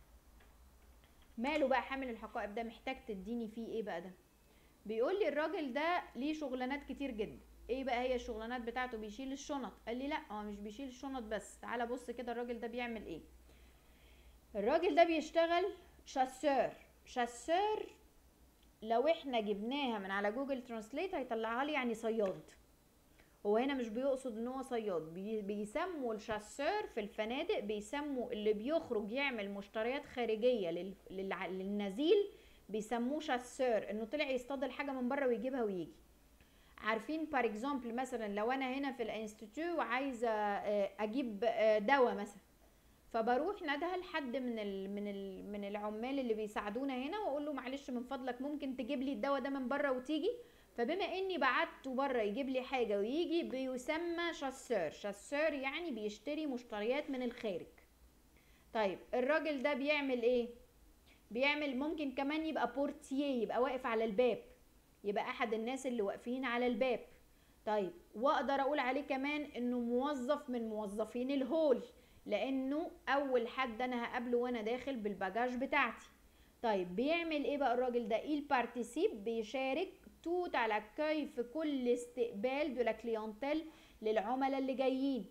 ماله بقى حامل الحقائب ده محتاج تديني فيه ايه بقى ده بيقول لي الراجل ده ليه شغلانات كتير جدا ايه بقى هي الشغلانات بتاعته بيشيل الشنط قال لي لا هو مش بيشيل الشنط بس تعالى بص كده الراجل ده بيعمل ايه الراجل ده بيشتغل شاسور شاسور لو احنا جبناها من على جوجل ترانسليت هيطلعها لي يعني صياد هو هنا مش بيقصد ان هو صياد بي بيسموا الشاسور في الفنادق بيسموا اللي بيخرج يعمل مشتريات خارجيه لل... لل... للنزيل بيسموه شاسور انه طلع يصطاد الحاجه من بره ويجيبها ويجي عارفين بار اكزامبل مثلا لو انا هنا في الانستيتيو وعايزه اجيب دواء مثلا فبروح ندها لحد من ال من ال من العمال اللي بيساعدونا هنا واقول له معلش من فضلك ممكن تجيب لي الدواء ده من بره وتيجي فبما اني بعته بره يجيب لي حاجه ويجي بيسمى شاسور شاسور يعني بيشتري مشتريات من الخارج طيب الراجل ده بيعمل ايه بيعمل ممكن كمان يبقى بورتيه يبقى واقف على الباب يبقى احد الناس اللي واقفين على الباب طيب واقدر اقول عليه كمان انه موظف من موظفين الهول لانه اول حد انا هقابله وانا داخل بالباجاج بتاعتي طيب بيعمل ايه بقى الراجل ده ايه بارتيسيب بيشارك توت على كي في كل استقبال دو لا كليونتيل للعملاء اللي جايين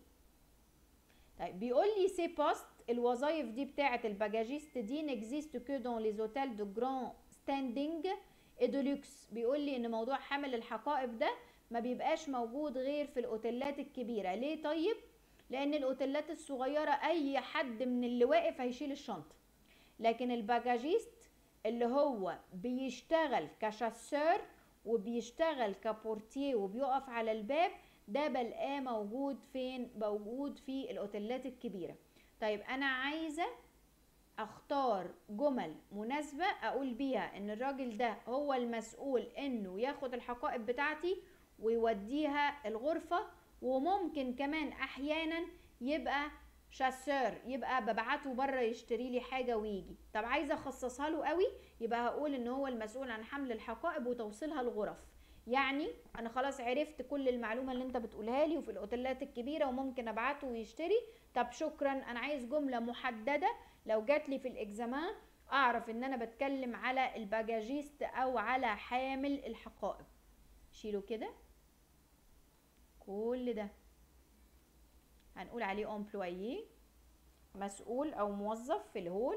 طيب بيقول لي سي بوست الوظايف دي بتاعه الباجاجيست دي نكزيست كو دون لي زوتيل دو جران ستاندينج ادولوكس بيقول لي ان موضوع حمل الحقائب ده ما بيبقاش موجود غير في الاوتيلات الكبيره ليه طيب لان الاوتيلات الصغيره اي حد من اللي واقف هيشيل الشنطه لكن الباجاجيست اللي هو بيشتغل كشاسور وبيشتغل كبورتيه وبيقف على الباب ده بلقاه موجود فين موجود في الاوتيلات الكبيره طيب انا عايزه اختار جمل مناسبة اقول بيها ان الراجل ده هو المسؤول انه ياخد الحقائب بتاعتي ويوديها الغرفة وممكن كمان احيانا يبقى شاسور يبقى ببعته بره يشتري لي حاجة ويجي طب عايزة اخصصها له قوي يبقى هقول ان هو المسؤول عن حمل الحقائب وتوصيلها الغرف يعني انا خلاص عرفت كل المعلومة اللي انت بتقولها لي وفي الاوتيلات الكبيرة وممكن ابعته ويشتري طب شكرا انا عايز جملة محددة لو جات لي في الاكزامان اعرف ان انا بتكلم على الباجاجيست او على حامل الحقائب شيلوا كده كل ده هنقول عليه امبلويي مسؤول او موظف في الهول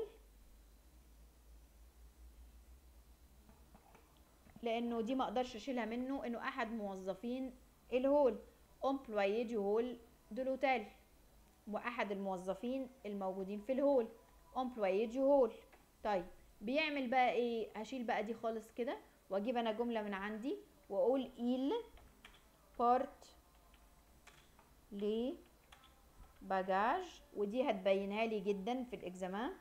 لانه دي ما اقدرش اشيلها منه انه احد موظفين الهول امبلويي دي هول دولوتيل واحد الموظفين الموجودين في الهول امبلويي دي هول طيب بيعمل بقى ايه هشيل بقى دي خالص كده واجيب انا جمله من عندي واقول il porte les bagages ودي هتبينها لي جدا في الاكزامان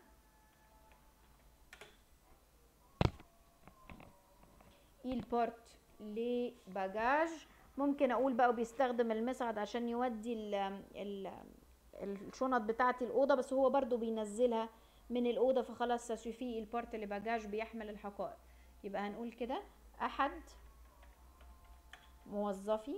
il porte les bagages ممكن اقول بقى بيستخدم المصعد عشان يودي ال ال الشنط بتاعتي الاوضه بس هو برضو بينزلها من الاوضه فخلاص ساسوفي البارت اللي باجاج بيحمل الحقائب يبقى هنقول كده احد موظفي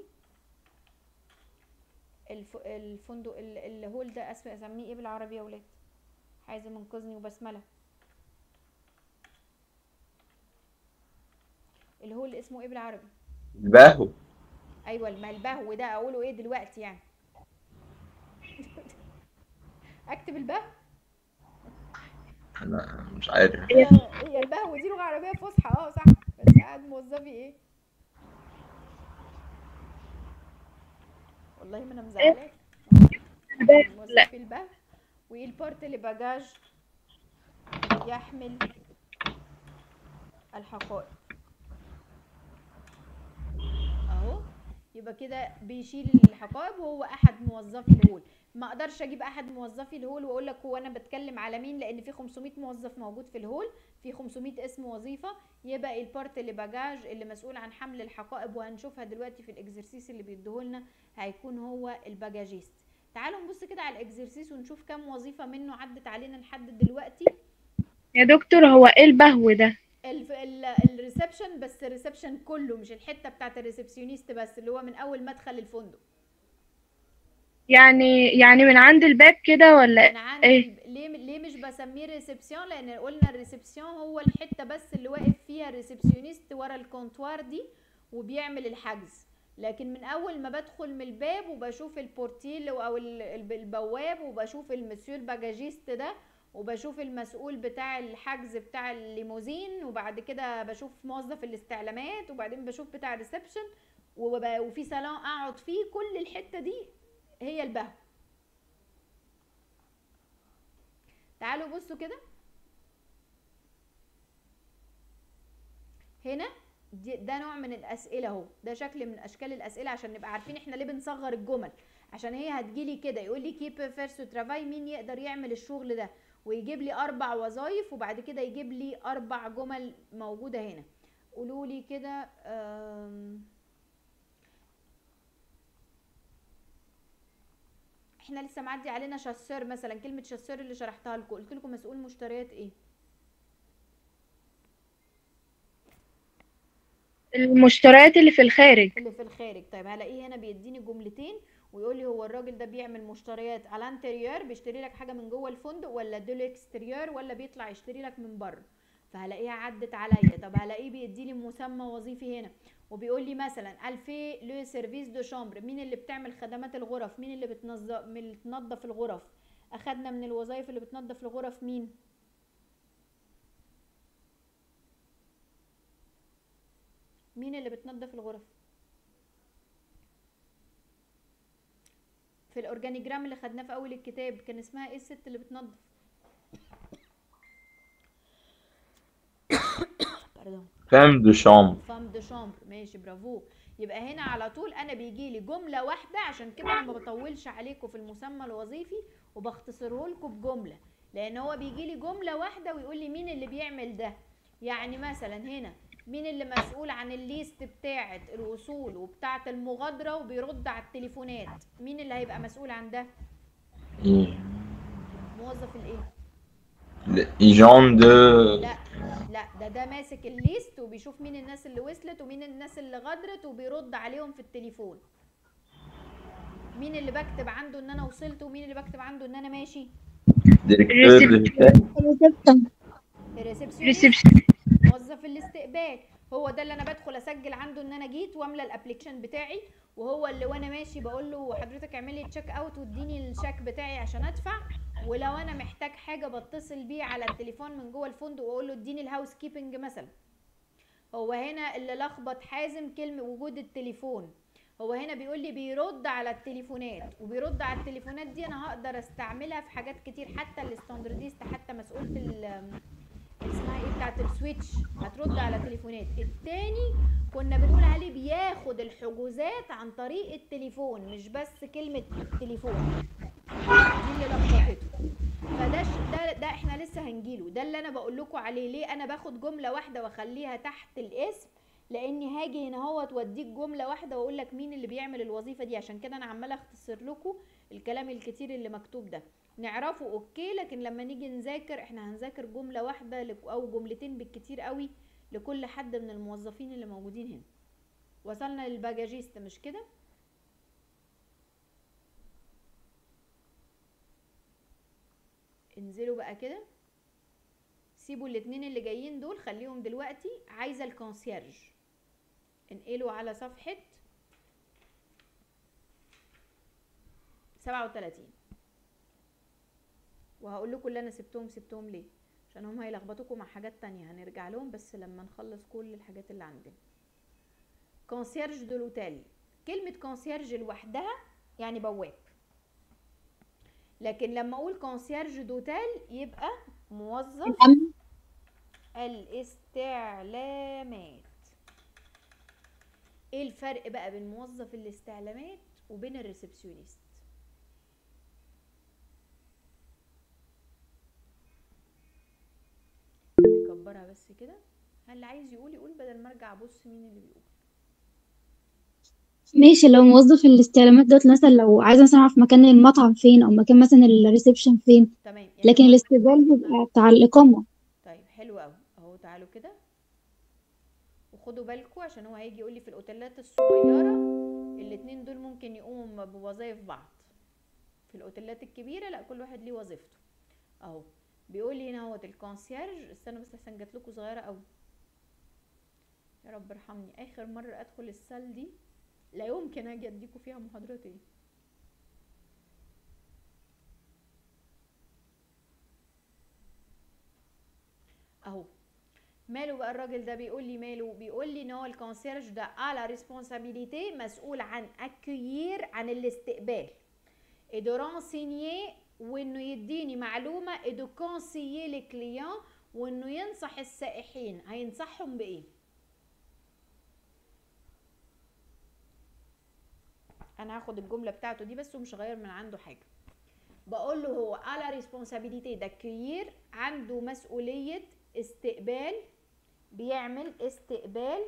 الف... الفندق ال- الهول ده اسمه اسميه ايه بالعربي يا ولاد حازم منقذني وبسمله الهول اسمه ايه بالعربي البهو ايوه ما البهو ده اقوله ايه دلوقتي يعني اكتب البهو انا مش عارف هي هي البهو دي لغه عربيه فصحى اه صح بس قاعد موظفي ايه والله ما انا مزعلاك لا موظفي البهو وايه البارت اللي باجاج يحمل الحقائب اهو يبقى كده بيشيل الحقائب وهو احد موظفي الهول ما اقدرش اجيب احد موظفي الهول واقول لك هو انا بتكلم على مين لان في 500 موظف موجود في الهول في 500 اسم وظيفه يبقى البارت اللي باجاج اللي مسؤول عن حمل الحقائب وهنشوفها دلوقتي في الاكسرسيس اللي بيديهولنا هيكون هو الباجاجيست تعالوا نبص كده على الاكسرسيس ونشوف كام وظيفه منه عدت علينا لحد دلوقتي يا دكتور هو ايه البهو ده الف- ال- الريسبشن بس الريسبشن كله مش الحته بتاعت الريسبشنيست بس اللي هو من اول مدخل الفندق يعني يعني من عند الباب كده ولا انا عندي ايه ليه ليه مش بسميه ريسبسيون لان قلنا الريسبسيون هو الحته بس اللي واقف فيها الريسبشنيست ورا الكونتوار دي وبيعمل الحجز لكن من اول ما بدخل من الباب وبشوف البورتيل او ال- الب- البواب وبشوف المسيو الباجاجيست ده وبشوف المسؤول بتاع الحجز بتاع الليموزين وبعد كده بشوف موظف الاستعلامات وبعدين بشوف بتاع الريسبشن وب- وفي صالون اقعد فيه كل الحته دي هي البهو تعالوا بصوا كده هنا دي ده نوع من الاسئله اهو ده شكل من اشكال الاسئله عشان نبقى عارفين احنا ليه بنصغر الجمل عشان هي هتجيلي كده يقول لي كيب فيرسو ترافاي مين يقدر يعمل الشغل ده ويجيب لي اربع وظايف وبعد كده يجيب لي اربع جمل موجوده هنا قولوا لي كده أم، احنا لسه معدي علينا شاسير مثلا كلمه شاسير اللي شرحتها لكم قلت لكم مسؤول مشتريات ايه المشتريات اللي في الخارج اللي في الخارج طيب هلاقيه هنا بيديني جملتين ويقول لي هو الراجل ده بيعمل مشتريات على انتريور بيشتري لك حاجه من جوه الفندق ولا دول اكستريور ولا بيطلع يشتري لك من بره فهلاقيها عدت عليا طب هلاقيه بيديني مسمى وظيفي هنا وبيقول لي مثلا الفي لو سيرفيس دو شامبر مين اللي بتعمل خدمات الغرف مين اللي بتنظف من اللي بتنظف الغرف اخدنا من الوظائف اللي بتنظف الغرف مين مين اللي بتنظف الغرف في الاورجانيجرام اللي خدناه في اول الكتاب كان اسمها ايه الست اللي بتنظف باردون فام دو شام فام دو شامبر ماشي برافو يبقى هنا على طول انا بيجي لي جمله واحده عشان كده انا ما بطولش عليكم في المسمى الوظيفي وبختصره لكم بجمله لان هو بيجي لي جمله واحده ويقول لي مين اللي بيعمل ده يعني مثلا هنا مين اللي مسؤول عن الليست بتاعه الوصول وبتاعه المغادره وبيرد على التليفونات مين اللي هيبقى مسؤول عن ده موظف الايه ايجون دو لا لا ده ده ماسك الليست وبيشوف مين الناس اللي وصلت ومين الناس اللي غادرت وبيرد عليهم في التليفون مين اللي بكتب عنده ان انا وصلت ومين اللي بكتب عنده ان انا ماشي ديريكتور دو الريسبشنست ريسبشن موظف الاستقبال هو ده اللي انا بدخل اسجل عنده ان انا جيت واملى الابلكيشن بتاعي وهو اللي وانا ماشي بقول له حضرتك اعمل لي تشيك اوت واديني الشيك بتاعي عشان ادفع ولو انا محتاج حاجه بتصل بيه على التليفون من جوه الفندق واقول له اديني الهاوس كيبنج مثلا هو هنا اللي لخبط حازم كلمه وجود التليفون هو هنا بيقول لي بيرد على التليفونات وبيرد على التليفونات دي انا هقدر استعملها في حاجات كتير حتى الاستاندرديست حتى مسؤوله ال اسمها ايه بتاعت السويتش هترد على تليفونات التاني كنا بنقول عليه بياخد الحجوزات عن طريق التليفون مش بس كلمة تليفون دي اللي لخبطته فده ش- ده ده احنا لسه هنجيله ده اللي انا بقول لكم عليه ليه انا باخد جمله واحده واخليها تحت الاسم لاني هاجي هنا هو توديك جمله واحده واقول لك مين اللي بيعمل الوظيفه دي عشان كده انا عماله اختصر لكم الكلام الكتير اللي مكتوب ده نعرفه اوكي لكن لما نيجي نذاكر احنا هنذاكر جمله واحده لك- او جملتين بالكتير قوي لكل حد من الموظفين اللي موجودين هنا وصلنا للباجاجيست مش كده انزلوا بقى كده سيبوا الاتنين اللي جايين دول خليهم دلوقتي عايزه الكونسيرج انقلوا على صفحة سبعة وتلاتين وهقول لكم اللي انا سبتهم سبتهم ليه عشان هم هيلخبطوكم مع حاجات تانية هنرجع لهم بس لما نخلص كل الحاجات اللي عندنا كونسيرج دو لوتيل كلمة كونسيرج لوحدها يعني بواب لكن لما اقول كونسيرج دوتيل يبقى موظف الأمن الاستعلامات ايه الفرق بقى بين موظف الاستعلامات وبين الريسبشنست نكبرها بس كده اللي عايز يقول يقول بدل ما ارجع ابص مين اللي بيقول ماشي لو موظف الاستعلامات دوت مثلا لو عايزة مثلا أعرف مكان المطعم فين أو مكان مثلا الريسبشن فين تمام يعني لكن هو- الاستقبال بيبقى بتاع الإقامة طيب حلو قوي اهو تعالوا كده وخدوا بالكم عشان هو هيجي يقول لي في الاوتيلات الصغيره الاتنين دول ممكن يقوموا بوظايف بعض في الاوتيلات الكبيره لا كل واحد ليه وظيفته اهو بيقول لي هنا اهوت الكونسيرج استنوا بس عشان جات لكم صغيره قوي يا رب ارحمني اخر مره ادخل السال دي لا يمكن اجي اديكم فيها محاضرات ايه اهو ماله بقى الراجل ده بيقول لي ماله بيقول لي ان هو الكونسيرج ده على ريسبونسابيلتي مسؤول عن اكيير عن الاستقبال et de renseigner وانه يديني معلومه et de conseiller les clients وانه ينصح السائحين هينصحهم بايه انا هاخد الجمله بتاعته دي بس ومش هغير من عنده حاجه بقول له هو على ريسبونسابيلتي داكيير عنده مسؤوليه استقبال بيعمل استقبال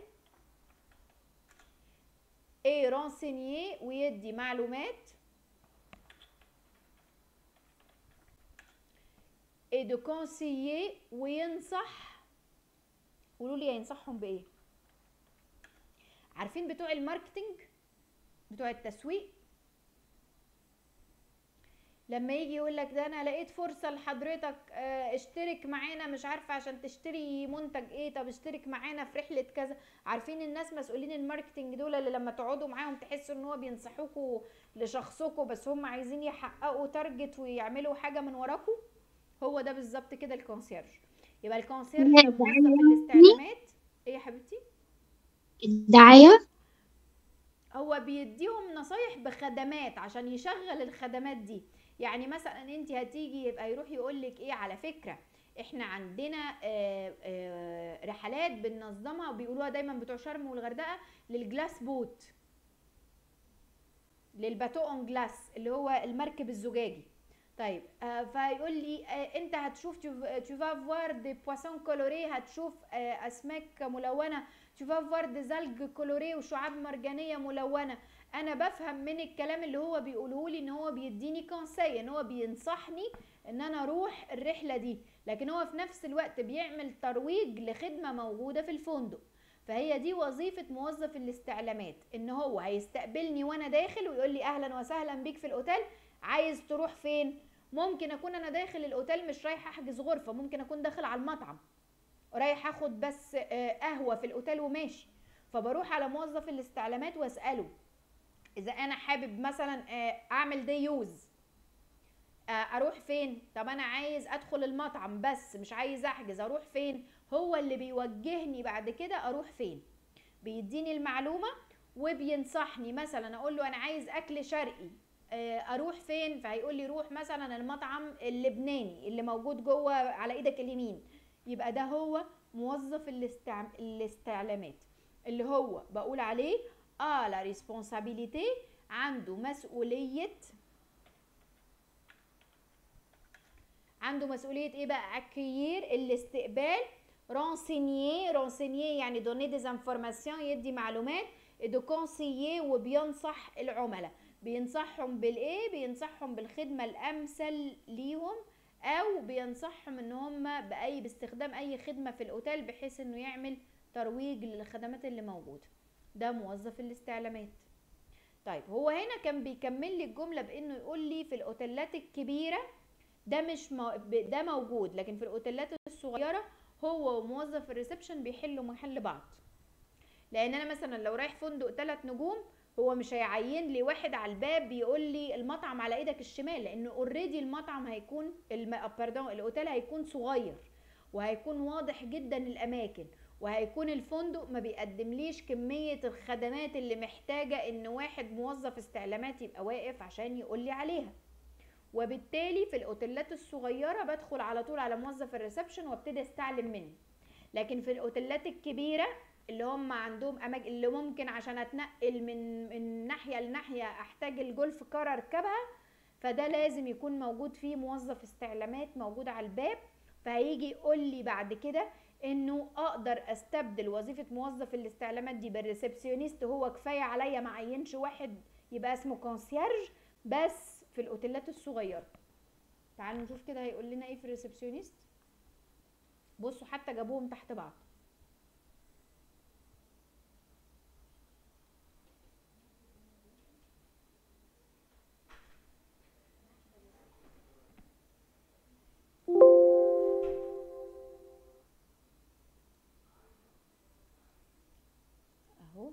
ايه رانسينيه ويدي معلومات ايه دو كونسييه وينصح قولوا لي هينصحهم بايه عارفين بتوع الماركتينج بتوع التسويق لما يجي يقول لك ده انا لقيت فرصه لحضرتك آه، اشترك معانا مش عارفه عشان تشتري منتج ايه طب اشترك معانا في رحله كذا عارفين الناس مسؤولين الماركتنج دول اللي لما تقعدوا معاهم تحسوا ان هو بينصحوكوا لشخصكم بس هم عايزين يحققوا تارجت ويعملوا حاجه من وراكم هو ده بالظبط كده الكونسيرج يبقى الكونسيرج ده موظف الاستعلامات ايه يا حبيبتي الدعاية هو بيديهم نصايح بخدمات عشان يشغل الخدمات دي يعني مثلا انت هتيجي يبقى يروح يقول لك ايه على فكره احنا عندنا آه، آه، رحلات بننظمها وبيقولوها دايما بتوع شرم والغردقه للجلاس بوت للباتو اون جلاس اللي هو المركب الزجاجي طيب آه فيقول لي آه انت هتشوف tu vas voir des poissons colorés هتشوف آه اسماك ملونه tu vas voir des algues colorées وشعاب مرجانيه ملونه انا بفهم من الكلام اللي هو بيقوله لي ان هو بيديني كونسي ان هو بينصحني ان انا اروح الرحله دي لكن هو في نفس الوقت بيعمل ترويج لخدمه موجوده في الفندق فهي دي وظيفة موظف الاستعلامات ان هو هيستقبلني وانا داخل ويقول لي اهلا وسهلا بيك في الاوتيل عايز تروح فين ممكن اكون انا داخل الاوتيل مش رايحه احجز غرفه ممكن اكون داخل على المطعم رايح اخد بس آه، قهوه في الاوتيل وماشي فبروح على موظف الاستعلامات واساله اذا انا حابب مثلا آه، اعمل دي يوز آه، اروح فين طب انا عايز ادخل المطعم بس مش عايز احجز اروح فين هو اللي بيوجهني بعد كده اروح فين بيديني المعلومه وبينصحني مثلا اقول له انا عايز اكل شرقي آه، اروح فين فهيقول لي روح مثلا المطعم اللبناني اللي موجود جوه على ايدك اليمين يبقى ده هو موظف الاستعم... الاستعلامات اللي هو بقول عليه اه لا ريسبونسابيليتي عنده مسؤوليه عنده مسؤوليه ايه بقى اكيير الاستقبال رانسينيي رانسينيي يعني دوني ديز انفورماسيون يدي معلومات دو كونسيي وبينصح العملاء بينصحهم بالايه بينصحهم بالخدمه الامثل ليهم او بينصحهم ان هم باي باستخدام اي خدمه في الاوتيل بحيث انه يعمل ترويج للخدمات اللي موجوده ده موظف الاستعلامات طيب هو هنا كان بيكمل لي الجمله بانه يقول لي في الاوتيلات الكبيره ده مش مو... ب- ده موجود لكن في الاوتيلات الصغيره هو وموظف الريسبشن بيحلوا محل بعض لان انا مثلا لو رايح فندق ثلاث نجوم هو مش هيعين لي واحد على الباب بيقول لي المطعم على ايدك الشمال لان اوريدي المطعم هيكون الم... باردون الاوتيل هيكون صغير وهيكون واضح جدا الاماكن وهيكون الفندق ما بيقدمليش كمية الخدمات اللي محتاجة ان واحد موظف استعلامات يبقى واقف عشان يقول لي عليها وبالتالي في الاوتيلات الصغيرة بدخل على طول على موظف الريسبشن وابتدي استعلم منه لكن في الاوتيلات الكبيرة اللي هم عندهم اماكن اللي ممكن عشان اتنقل من من ناحية لناحية احتاج الجولف كار اركبها فده لازم يكون موجود فيه موظف استعلامات موجود على الباب فهيجي يقول لي بعد كده انه اقدر استبدل وظيفه موظف الاستعلامات دي بالريسبسيونيست هو كفايه عليا ما عينش واحد يبقى اسمه كونسيرج بس في الاوتيلات الصغيره تعالوا نشوف كده هيقول لنا ايه في الريسبسيونيست بصوا حتى جابوهم تحت بعض اهو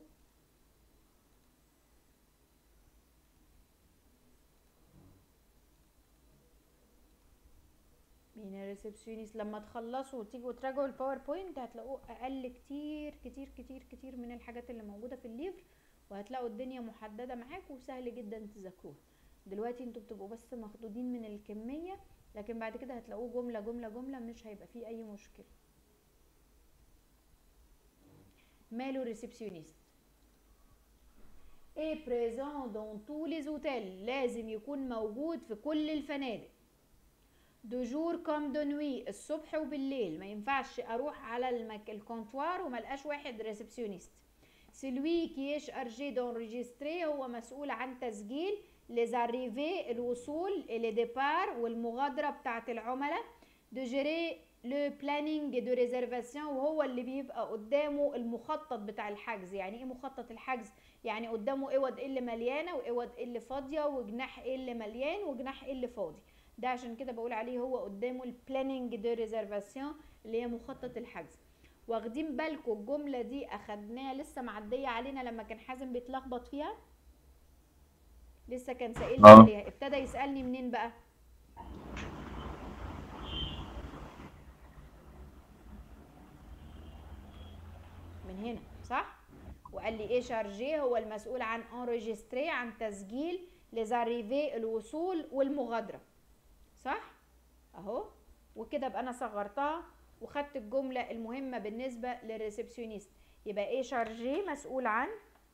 مين الريسبشنست لما تخلصوا وتيجوا تراجعوا الباوربوينت هتلاقوه اقل كتير كتير كتير كتير من الحاجات اللي موجوده في الليفر وهتلاقوا الدنيا محدده معاكم وسهل جدا تذاكروها دلوقتي انتوا بتبقوا بس مخدودين من الكميه لكن بعد كده هتلاقوه جمله جمله جمله مش هيبقى فيه اي مشكله ماله ريسبشنست ايه بريزون دون تو لي زوتيل لازم يكون موجود في كل الفنادق دو جور كوم دو نوي الصبح وبالليل ما ينفعش اروح على المك... الكونتوار وما لقاش واحد ريسبشنست سلوي كي شارجي دونريجستري هو مسؤول عن تسجيل ليزاريفي الوصول لي ديبار والمغادره بتاعه العملاء دو جيري لو بلانينج دو ريزرفاسيون وهو اللي بيبقى قدامه المخطط بتاع الحجز يعني ايه مخطط الحجز يعني قدامه اوض ايه اللي مليانه واوض ايه اللي فاضيه وجناح ايه اللي مليان وجناح ايه اللي فاضي ده عشان كده بقول عليه هو قدامه البلاننج دو ريزرفاسيون اللي هي مخطط الحجز واخدين بالكم الجمله دي اخدناها لسه معديه علينا لما كان حازم بيتلخبط فيها لسه كان سائلني آه. عليها ابتدى يسالني منين بقى من هنا صح وقال لي ايه شارجي هو المسؤول عن انريجستري عن تسجيل لزاريفي الوصول والمغادره صح اهو وكده بقى انا صغرتها وخدت الجمله المهمه بالنسبه للريسبشنست يبقى ايه شارجي مسؤول عن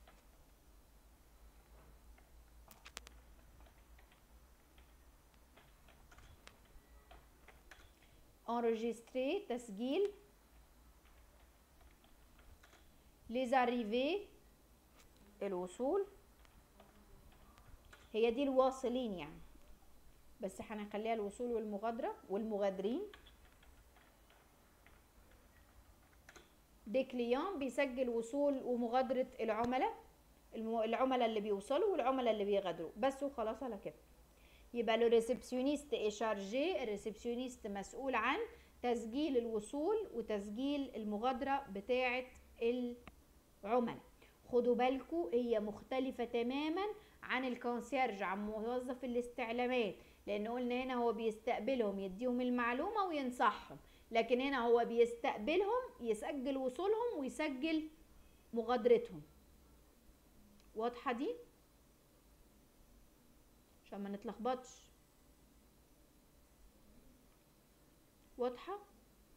enregistrer تسجيل les arrivées الوصول هي دي الواصلين يعني بس هنخليها الوصول والمغادرة والمغادرين دي كليون بيسجل وصول ومغادرة العملاء الم- العملاء اللي بيوصلوا والعملاء اللي بيغادروا بس وخلاص على كده يبقى لو ريسبسيونيست اي شارجي الريسبسيونيست مسؤول عن تسجيل الوصول وتسجيل المغادرة بتاعة العملاء خدوا بالكم هي مختلفة تماما عن الكونسيرج عن موظف الاستعلامات لان قلنا هنا هو بيستقبلهم يديهم المعلومة وينصحهم لكن هنا هو بيستقبلهم يسجل وصولهم ويسجل مغادرتهم واضحة دي عشان ما نتلخبطش واضحة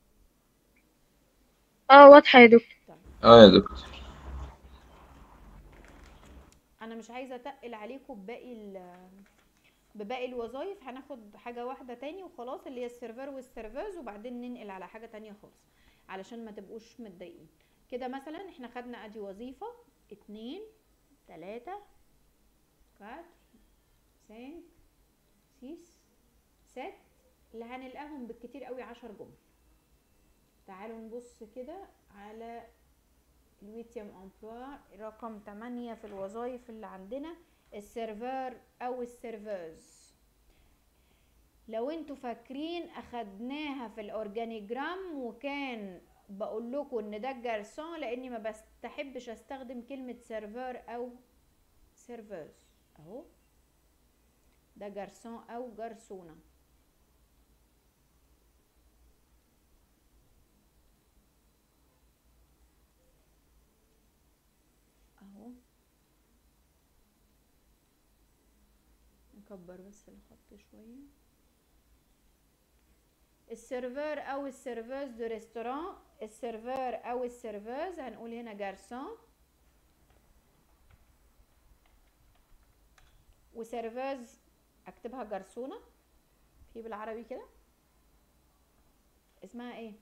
اه واضحة يا دكتور اه يا دكتور انا مش عايزه اتقل عليكم بباقي ال- بباقي الوظايف هناخد حاجه واحده تاني وخلاص اللي هي السيرفر والسيرفرز وبعدين ننقل على حاجه تانية خالص علشان ما تبقوش متضايقين كده مثلا احنا خدنا ادي وظيفه اتنين تلاتة كاتر سانك سيس ست اللي هنلقاهم بالكتير قوي عشر جمل تعالوا نبص كده على الويتيام امبلوا رقم 8 في الوظائف اللي عندنا السيرفر او السيرفرز لو انتوا فاكرين اخدناها في الاورجانيجرام وكان بقول لكم ان ده جارسون لاني ما بستحبش استخدم كلمة سيرفر او سيرفوز اهو ده جارسون او جارسونة اهو نكبر بس الخط شوية السيرفر او السيرفوز دو ريستوران السيرفر او السيرفوز هنقول هنا جارسون وسيرفوز اكتبها جرسونة في بالعربي كده اسمها ايه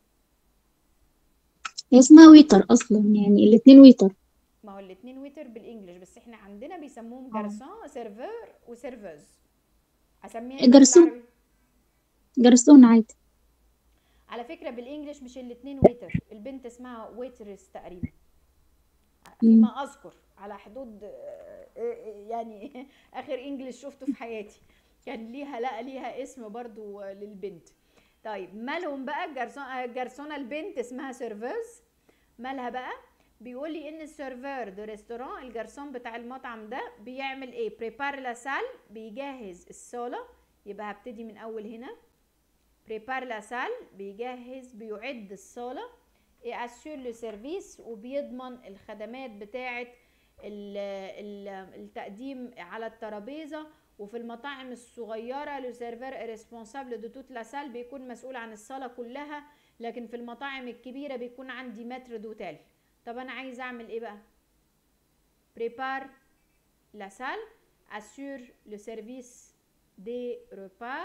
هي اسمها ويتر اصلا يعني الاتنين ويتر ما هو الاتنين ويتر بالانجلش بس احنا عندنا بيسموهم آه. جرسون سيرفر وسيرفوز اسميها جرسون. بالعربي جرسون عادي على فكرة بالانجلش مش الاتنين ويتر البنت اسمها ويترس تقريبا فيما اذكر على حدود آه، آه، يعني اخر انجلش شفته في حياتي كان ليها لا ليها اسم برضو آه، للبنت طيب مالهم بقى جرسون آه، جرسونة البنت اسمها سيرفيس مالها بقى بيقول لي ان السيرفر دو ريستوران الجرسون بتاع المطعم ده بيعمل ايه بريبار لا سال بيجهز الصاله يبقى هبتدي من اول هنا بريبار لا سال بيجهز بيعد الصاله اسيور لو سيرفيس وبيضمن الخدمات بتاعه ال- ال- التقديم على الترابيزه وفي المطاعم الصغيره لو سيرفر ريسبونسابل دو توت لا سال بيكون مسؤول عن الصاله كلها لكن في المطاعم الكبيره بيكون عندي متر دوتيل طب انا عايز اعمل ايه بقى بريبار لا سال assure le service des repas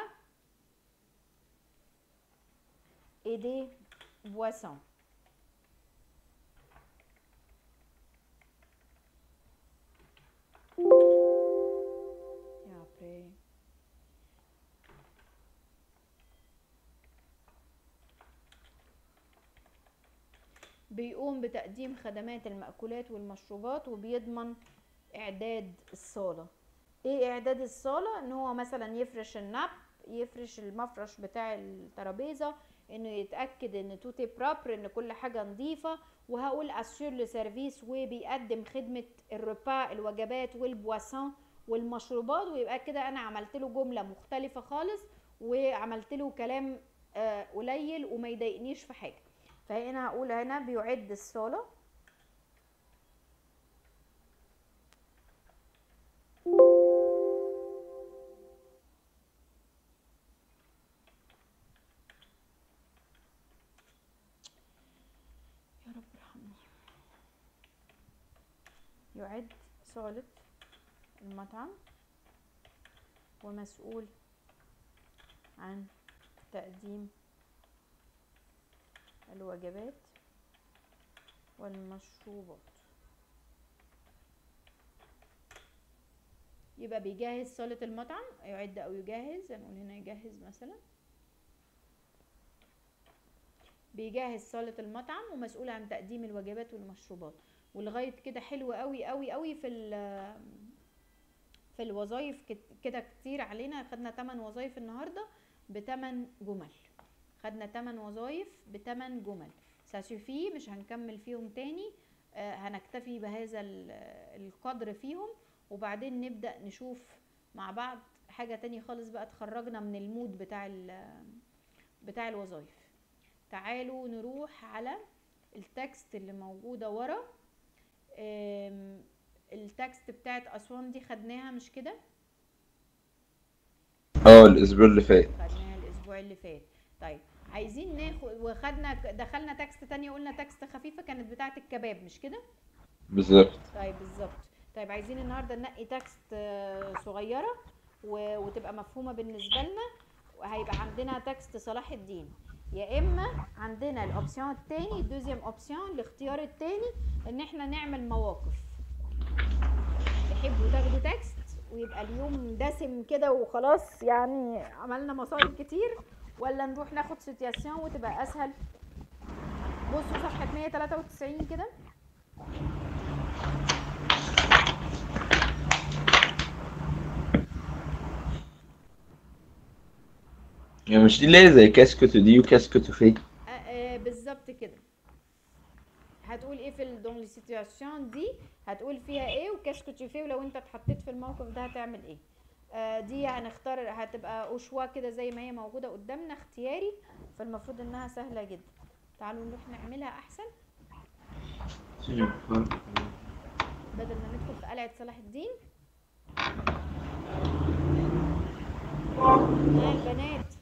et des boissons. Et après, بيقوم بتقديم خدمات المأكولات والمشروبات وبيضمن إعداد الصالة ايه إعداد الصالة ان هو مثلا يفرش النب يفرش المفرش بتاع الترابيزة انه يتأكد ان توتي بروبر ان كل حاجة نظيفة وهقول اسير لو سيرفيس وبيقدم خدمة الربا الوجبات والبواسون والمشروبات ويبقى كده انا عملت له جملة مختلفة خالص وعملت له كلام آه، قليل وما يضايقنيش في حاجة فهنا هقول هنا بيعد الصالة يا رب ارحمني يعد صالة المطعم ومسؤول عن تقديم الوجبات والمشروبات يبقى بيجهز صالة المطعم يعد أو يجهز هنقول هنا يجهز مثلا بيجهز صالة المطعم ومسؤول عن تقديم الوجبات والمشروبات ولغاية كده حلو قوي قوي قوي في ال- في الوظائف كت- كده كتير علينا خدنا 8 وظائف النهارده بتمن جمل خدنا 8 وظائف بتمن جمل ساسوفي مش هنكمل فيهم تاني آه، هنكتفي بهذا ال- القدر فيهم وبعدين نبدأ نشوف مع بعض حاجة تانية خالص بقى تخرجنا من المود بتاع ال- بتاع الوظائف تعالوا نروح على التكست اللي موجودة ورا آم، التكست بتاعت أسوان دي خدناها مش كده اه الاسبوع اللي فات خدناها الاسبوع اللي فات طيب عايزين ناخد وخدنا دخلنا تكست تانية قلنا تكست خفيفة كانت بتاعة الكباب مش كده بالظبط طيب بالظبط طيب عايزين النهارده ننقي تكست آه، صغيرة و- وتبقى مفهومة بالنسبة لنا وهيبقى عندنا تكست صلاح الدين يا اما عندنا الاوبسيون التاني دوزيام اوبسيون الاختيار التاني ان احنا نعمل مواقف تحبوا تاخدوا تكست ويبقى اليوم دسم كده وخلاص يعني عملنا مصايب كتير ولا نروح ناخد سيتياسيون وتبقى اسهل بصوا صفحة 193 كده يعني مش دي اللي هي زي كاسكوتو دي وكاسكوتو في آه، آه، بالظبط كده هتقول ايه في ال dans les situations دي هتقول فيها ايه وكاسكو tu fais ولو انت اتحطيت في الموقف ده هتعمل ايه آه دي هنختار هتبقى أشواء كده زي ما هي موجودة قدامنا اختياري فالمفروض انها سهلة جدا تعالوا نروح نعملها احسن بدل ما ندخل في قلعة صلاح الدين يا البنات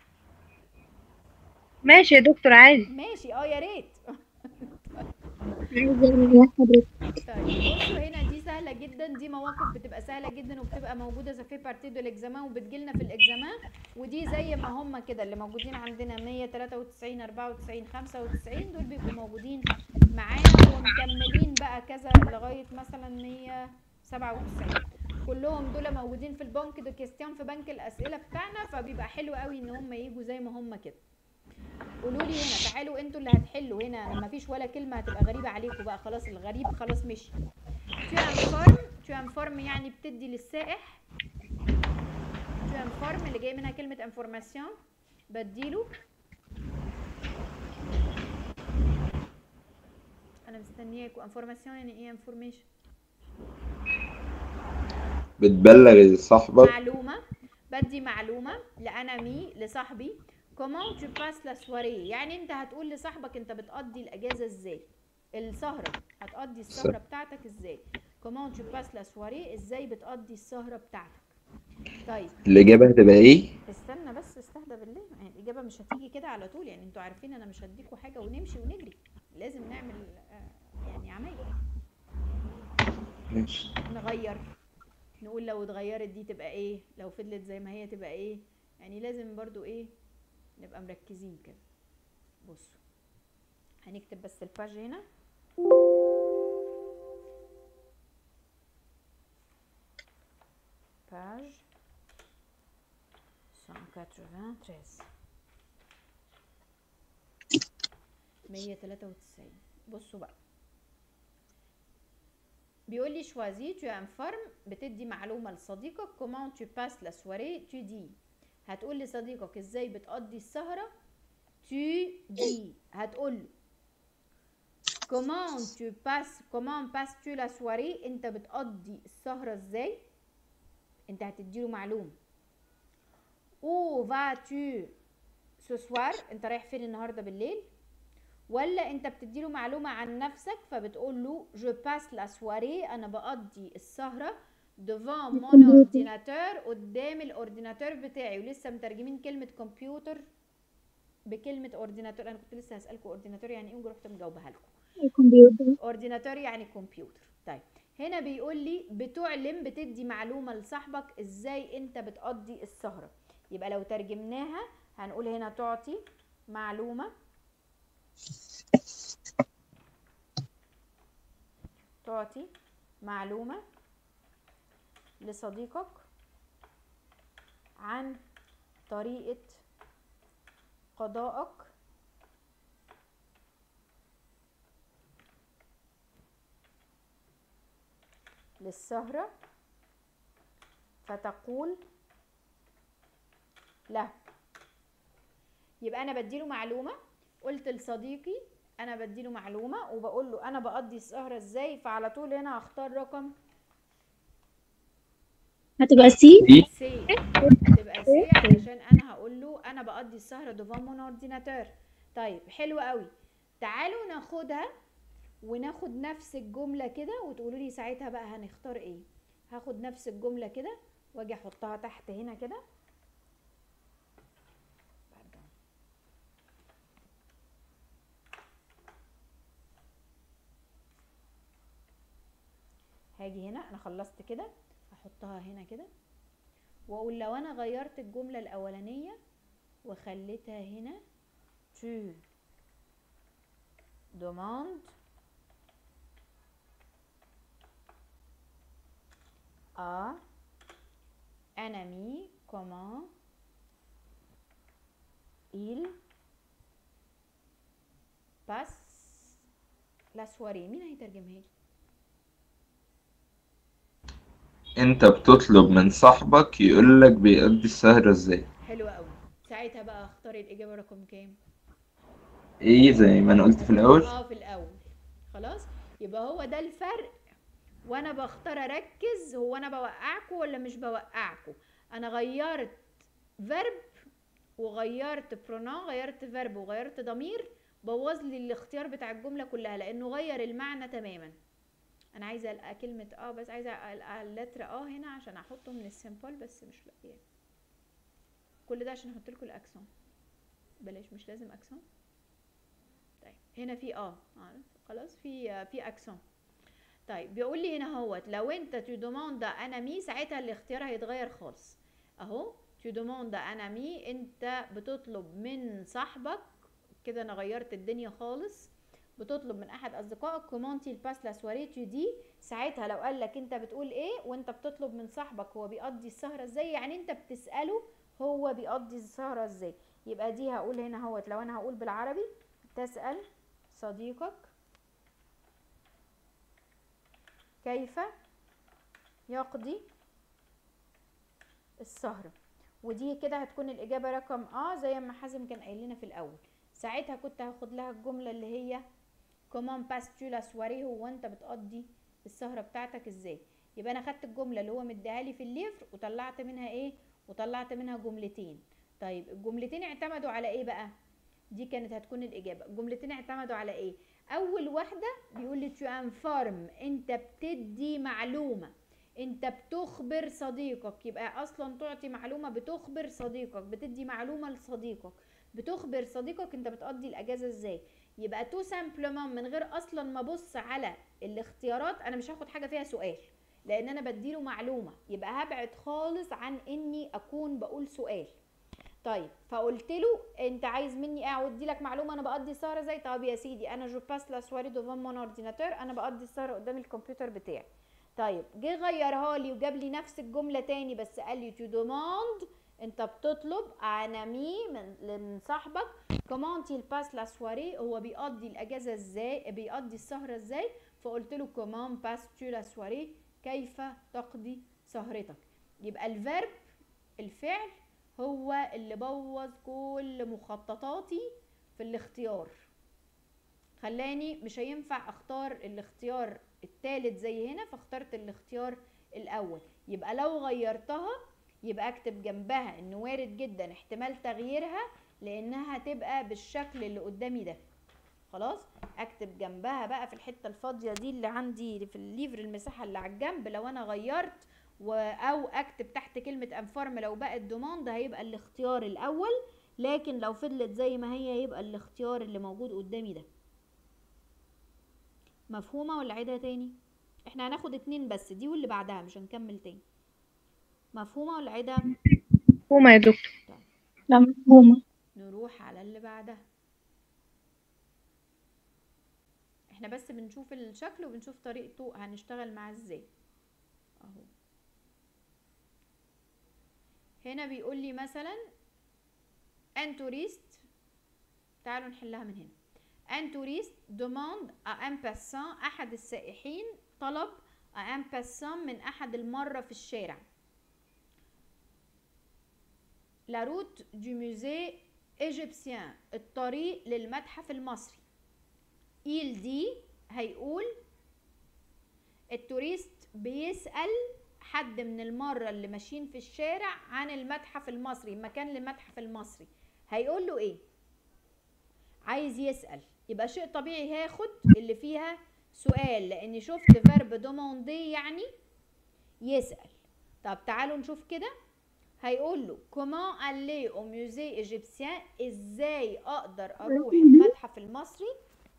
ماشي يا دكتور عادي ماشي اه يا ريت عايزة أعمل إيه حضرتك طيب بصوا هنا دي سهله جدا دي مواقف بتبقى سهله جدا وبتبقى موجوده زي في بارتي دو الاكزامان وبتجيلنا في الاكزامان ودي زي ما هم كده اللي موجودين عندنا 193 94 95 دول بيبقوا موجودين معانا ومكملين بقى كذا لغايه مثلا 197 كلهم دول موجودين في البنك دو كيستيون في بنك الاسئله بتاعنا فبيبقى حلو قوي ان هم يجوا زي ما هم كده قولوا لي هنا تعالوا انتوا اللي هتحلوا هنا ما فيش ولا كلمه هتبقى غريبه عليكم بقى خلاص الغريب خلاص مشي tu inform tu inform يعني بتدي للسائح tu inform اللي جاي منها كلمه information بديله انا مستنياكوا information يعني ايه information بتبلغ صاحبك معلومة بدي معلومة لأنامي لصاحبي كومون تو باس لا سواري يعني انت هتقول لصاحبك انت بتقضي الأجازة ازاي السهرة هتقضي السهرة بتاعتك ازاي كومون تو باس لا سواري ازاي بتقضي السهرة بتاعتك طيب الإجابة هتبقى إيه؟ استنى بس استهدى بالله يعني الإجابة مش هتيجي كده على طول يعني انتوا عارفين انا مش هديكوا حاجة ونمشي ونجري لازم نعمل آه، يعني عمل ماشي نغير نقول لو اتغيرت دي تبقى ايه لو فضلت زي ما هي تبقى ايه يعني لازم برضو ايه نبقى مركزين كده بصوا هنكتب بس الباج هنا باج 193 193 بصوا بقى بيقول لي شوازي tu informes بتدي معلومة لصديقك comment tu passes la soirée tu dis هتقول لصديقك ازاي بتقضي السهرة tu dis هتقول له comment tu passes comment passes tu la soirée انت بتقضي السهرة ازاي انت هتديله معلومة où vas-tu ce soir انت رايح فين النهاردة بالليل ولا انت بتديله معلومة عن نفسك فبتقول له je passe la soirée انا بقضي السهرة devant mon الكمبيوتر. ordinateur قدام الاورديناتور بتاعي ولسه مترجمين كلمة كمبيوتر بكلمة اورديناتور انا كنت لسه هسألكم اورديناتور يعني ايه ورحت مجاوبها لكم الكمبيوتر اورديناتور يعني كمبيوتر طيب هنا بيقول لي بتعلم بتدي معلومة لصاحبك ازاي انت بتقضي السهرة يبقى لو ترجمناها هنقول هنا تعطي معلومة تعطي معلومة لصديقك عن طريقة قضائك للسهرة فتقول له يبقى انا بديله معلومة قلت لصديقي انا بديله معلومة وبقول له انا بقضي السهرة ازاي فعلى طول هنا هختار رقم هتبقى سي دي سي تبقى سي علشان انا هقول له انا بقضي السهرة دوفان مون اورديناتور طيب حلو قوي تعالوا ناخدها وناخد نفس الجملة كده وتقولوا لي ساعتها بقى هنختار ايه هاخد نفس الجملة كده واجي احطها تحت هنا كده Pardon. هاجي هنا انا خلصت كده احطها هنا كده واقول لو انا غيرت الجملة الاولانية وخليتها هنا tu demandes à un ami comment il passe la soirée مين هيترجمها لي أنت بتطلب من صاحبك يقولك بيقضي السهرة إزاي حلو قوي ساعتها بقى اختار الاجابه رقم كام إيه زي ما أنا قلت في الأول اه في الاول خلاص يبقى هو ده الفرق وانا بختار اركز هو انا بوقعكم ولا مش بوقعكم انا غيرت فيرب وغيرت برونون غيرت فيرب وغيرت ضمير بوظ لي الاختيار بتاع الجمله كلها لانه غير المعنى تماما انا عايزه القى كلمه اه بس عايزه القى اللتر اه هنا عشان احطه من السيمبل بس مش لاقيه كل ده عشان احط لكم الاكسون بلاش مش لازم اكسون طيب هنا في اه آه، خلاص في آه، في اكسون طيب بيقول لي هنا اهوت لو انت تو دوموند انا مي ساعتها الاختيار هيتغير خالص اهو تو دوموند انا مي انت بتطلب من صاحبك كده انا غيرت الدنيا خالص بتطلب من احد اصدقائك كومونتي الباس لا سواري تو دي ساعتها لو قال لك انت بتقول ايه وانت بتطلب من صاحبك هو بيقضي السهره ازاي يعني انت بتساله هو بيقضي السهره ازاي يبقى دي هقول هنا اهوت لو انا هقول بالعربي تسال صديقك كيف يقضي السهرة ودي كده هتكون الإجابة رقم اه زي ما حازم كان قايل لنا في الأول ساعتها كنت هاخد لها الجملة اللي هي كومان باس tu la soirée هو انت بتقضي السهرة بتاعتك ازاي يبقى انا خدت الجملة اللي هو مديها لي في الليفر وطلعت منها ايه وطلعت منها جملتين طيب الجملتين اعتمدوا على ايه بقى دي كانت هتكون الإجابة الجملتين اعتمدوا على ايه اول واحدة بيقول لي تو انفارم انت بتدي معلومة انت بتخبر صديقك يبقى اصلا تعطي معلومة بتخبر صديقك بتدي معلومة لصديقك بتخبر صديقك انت بتقضي الاجازة ازاي يبقى تو سامبلومون من غير اصلا ما ابص على الاختيارات انا مش هاخد حاجة فيها سؤال لان انا بديله معلومة يبقى هبعد خالص عن اني اكون بقول سؤال طيب فقلت له انت عايز مني ايه اودي لك معلومه انا بقضي السهره زي طب يا سيدي انا جو باس لا سواري دوفان مون اورديناتور انا بقضي السهره قدام الكمبيوتر بتاعي طيب جه غيرها لي وجاب لي نفس الجمله تاني بس قال لي تو دوموند انت بتطلب انا مي من من صاحبك كومون تيل باس لا سواري هو بيقضي الاجازه ازاي بيقضي السهره ازاي فقلت له كومون باس تو لا سواري كيف تقضي سهرتك يبقى الفيرب الفعل هو اللي بوظ كل مخططاتي في الاختيار خلاني مش هينفع اختار الاختيار التالت زي هنا فاخترت الاختيار الاول يبقى لو غيرتها يبقى اكتب جنبها ان وارد جدا احتمال تغييرها لانها هتبقى بالشكل اللي قدامي ده خلاص اكتب جنبها بقى في الحته الفاضيه دي اللي عندي في الليفر المساحه اللي على الجنب لو انا غيرت و او اكتب تحت كلمه انفارم لو بقت دوماند هيبقى الاختيار الاول لكن لو فضلت زي ما هي يبقى الاختيار اللي موجود قدامي ده مفهومه ولا عيدها تاني احنا هناخد اتنين بس دي واللي بعدها مش هنكمل تاني مفهومه ولا عيدها هما يا دكتور لا مفهومة نروح على اللي بعدها احنا بس بنشوف الشكل وبنشوف طريقته هنشتغل معاه ازاي اهو هنا بيقول لي مثلا ان توريست تعالوا نحلها من هنا ان توريست دوموند ا ان باسان احد السائحين طلب ا ان باسان من احد المرة في الشارع لا روت دو موزي ايجيبسيان الطريق للمتحف المصري إيل دي هيقول التوريست بيسأل حد من المرة اللي ماشيين في الشارع عن المتحف المصري مكان المتحف المصري هيقول له ايه عايز يسأل يبقى شيء طبيعي هاخد اللي فيها سؤال لاني شفت فيرب دوموندي يعني يسأل طب تعالوا نشوف كده هيقول له كومون الي او موزي ايجيبسيان ازاي اقدر اروح المتحف المصري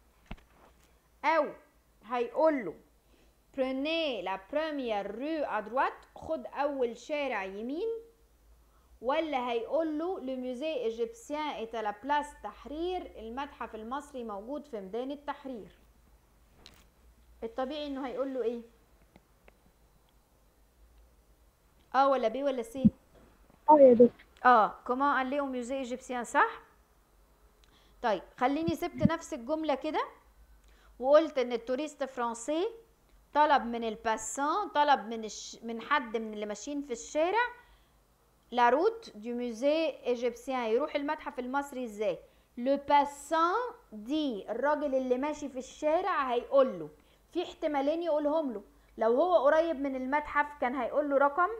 او هيقول له prenez la première rue à droite خد اول شارع يمين ولا هيقول له le musée égyptien est à la place تحرير المتحف المصري موجود في ميدان التحرير الطبيعي انه هيقول له ايه اه ولا بي ولا سي اه يا دكتور اه كومان قال لهم ميوزي ايجيبسيان صح طيب خليني سبت نفس الجمله كده وقلت ان التوريست فرنسي طلب من الباسان طلب من الش... من حد من اللي ماشيين في الشارع لا روت دو موزي ايجيبسيان يروح المتحف المصري ازاي لو باسان دي الراجل اللي ماشي في الشارع هيقول له في احتمالين يقولهم له لو هو قريب من المتحف كان هيقول له رقم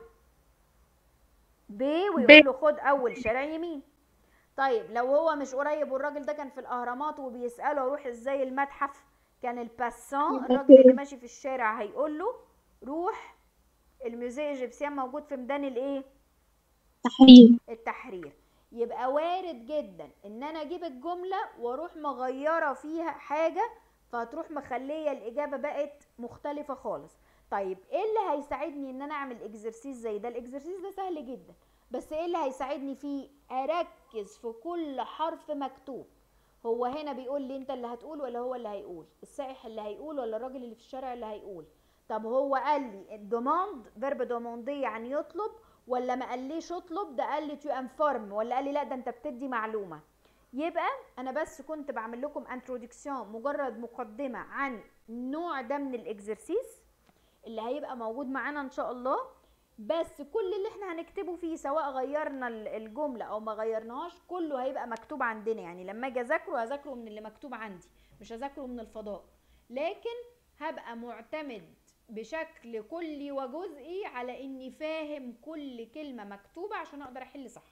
ب ويقول له خد اول شارع يمين طيب لو هو مش قريب والراجل ده كان في الاهرامات وبيساله اروح ازاي المتحف كان الباسون الراجل اللي ماشي في الشارع هيقول له روح الموزيه ايجيبسيان موجود في ميدان الايه تحرير التحرير يبقى وارد جدا ان انا اجيب الجمله واروح مغيره فيها حاجه فهتروح مخليه الاجابه بقت مختلفه خالص طيب ايه اللي هيساعدني ان انا اعمل اكزرسيس زي ده الاكزرسيس ده سهل جدا بس ايه اللي هيساعدني فيه اركز في كل حرف مكتوب هو هنا بيقول لي انت اللي هتقول ولا هو اللي هيقول السائح اللي هيقول ولا الراجل اللي في الشارع اللي هيقول طب هو قال لي الدوماند فيرب دوموندي يعني يطلب ولا ما قاليش اطلب ده قال لي تو انفورم ولا قال لي لا ده انت بتدي معلومه يبقى انا بس كنت بعمل لكم انترودكسيون مجرد مقدمه عن النوع ده من الاكزرسيس اللي هيبقى موجود معانا ان شاء الله بس كل اللي احنا هنكتبه فيه سواء غيرنا ال- الجمله او ما غيرناهاش كله هيبقى مكتوب عندنا يعني لما اجي اذاكره هذاكره من اللي مكتوب عندي مش هذاكره من الفضاء لكن هبقى معتمد بشكل كلي وجزئي على اني فاهم كل كلمه مكتوبه عشان اقدر احل صح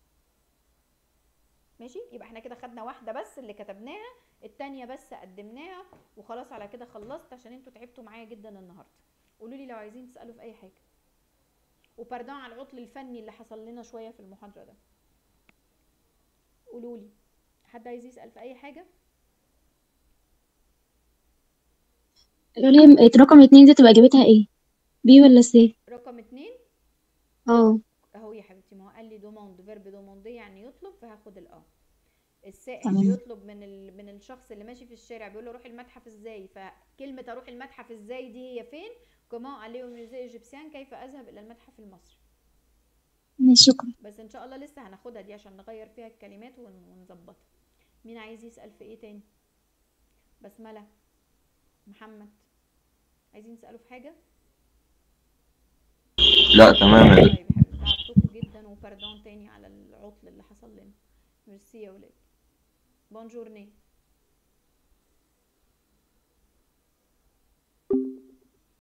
ماشي يبقى احنا كده خدنا واحده بس اللي كتبناها التانية بس قدمناها وخلاص على كده خلصت عشان انتوا تعبتوا معايا جدا النهارده قولوا لي لو عايزين تسالوا في اي حاجه وبردون على العطل الفني اللي حصل لنا شويه في المحاضره ده قولوا لي حد عايز يسال في اي حاجه قالوا لي رقم اتنين دي تبقى اجابتها ايه بي ولا سي رقم اتنين اه اهو يا حبيبتي ما هو قال لي دوموند فيرب دوموندي يعني يطلب فهاخد الاه السائح تمام. بيطلب من ال... من الشخص اللي ماشي في الشارع بيقول له روح المتحف ازاي فكلمه اروح المتحف ازاي دي هي فين كما اليو ميوزي ايجيبسيان كيف اذهب الى المتحف المصري ماشي شكرا بس ان شاء الله لسه هناخدها دي عشان نغير فيها الكلمات ون- ونظبطها مين عايز يسال في ايه تاني بسمله محمد عايزين تسالوا في حاجه لا تمام يا طيب يا حبيبتي عرفتكم جدا وبردون تاني على العطل اللي حصل لنا ميرسي يا ولاد بونجورني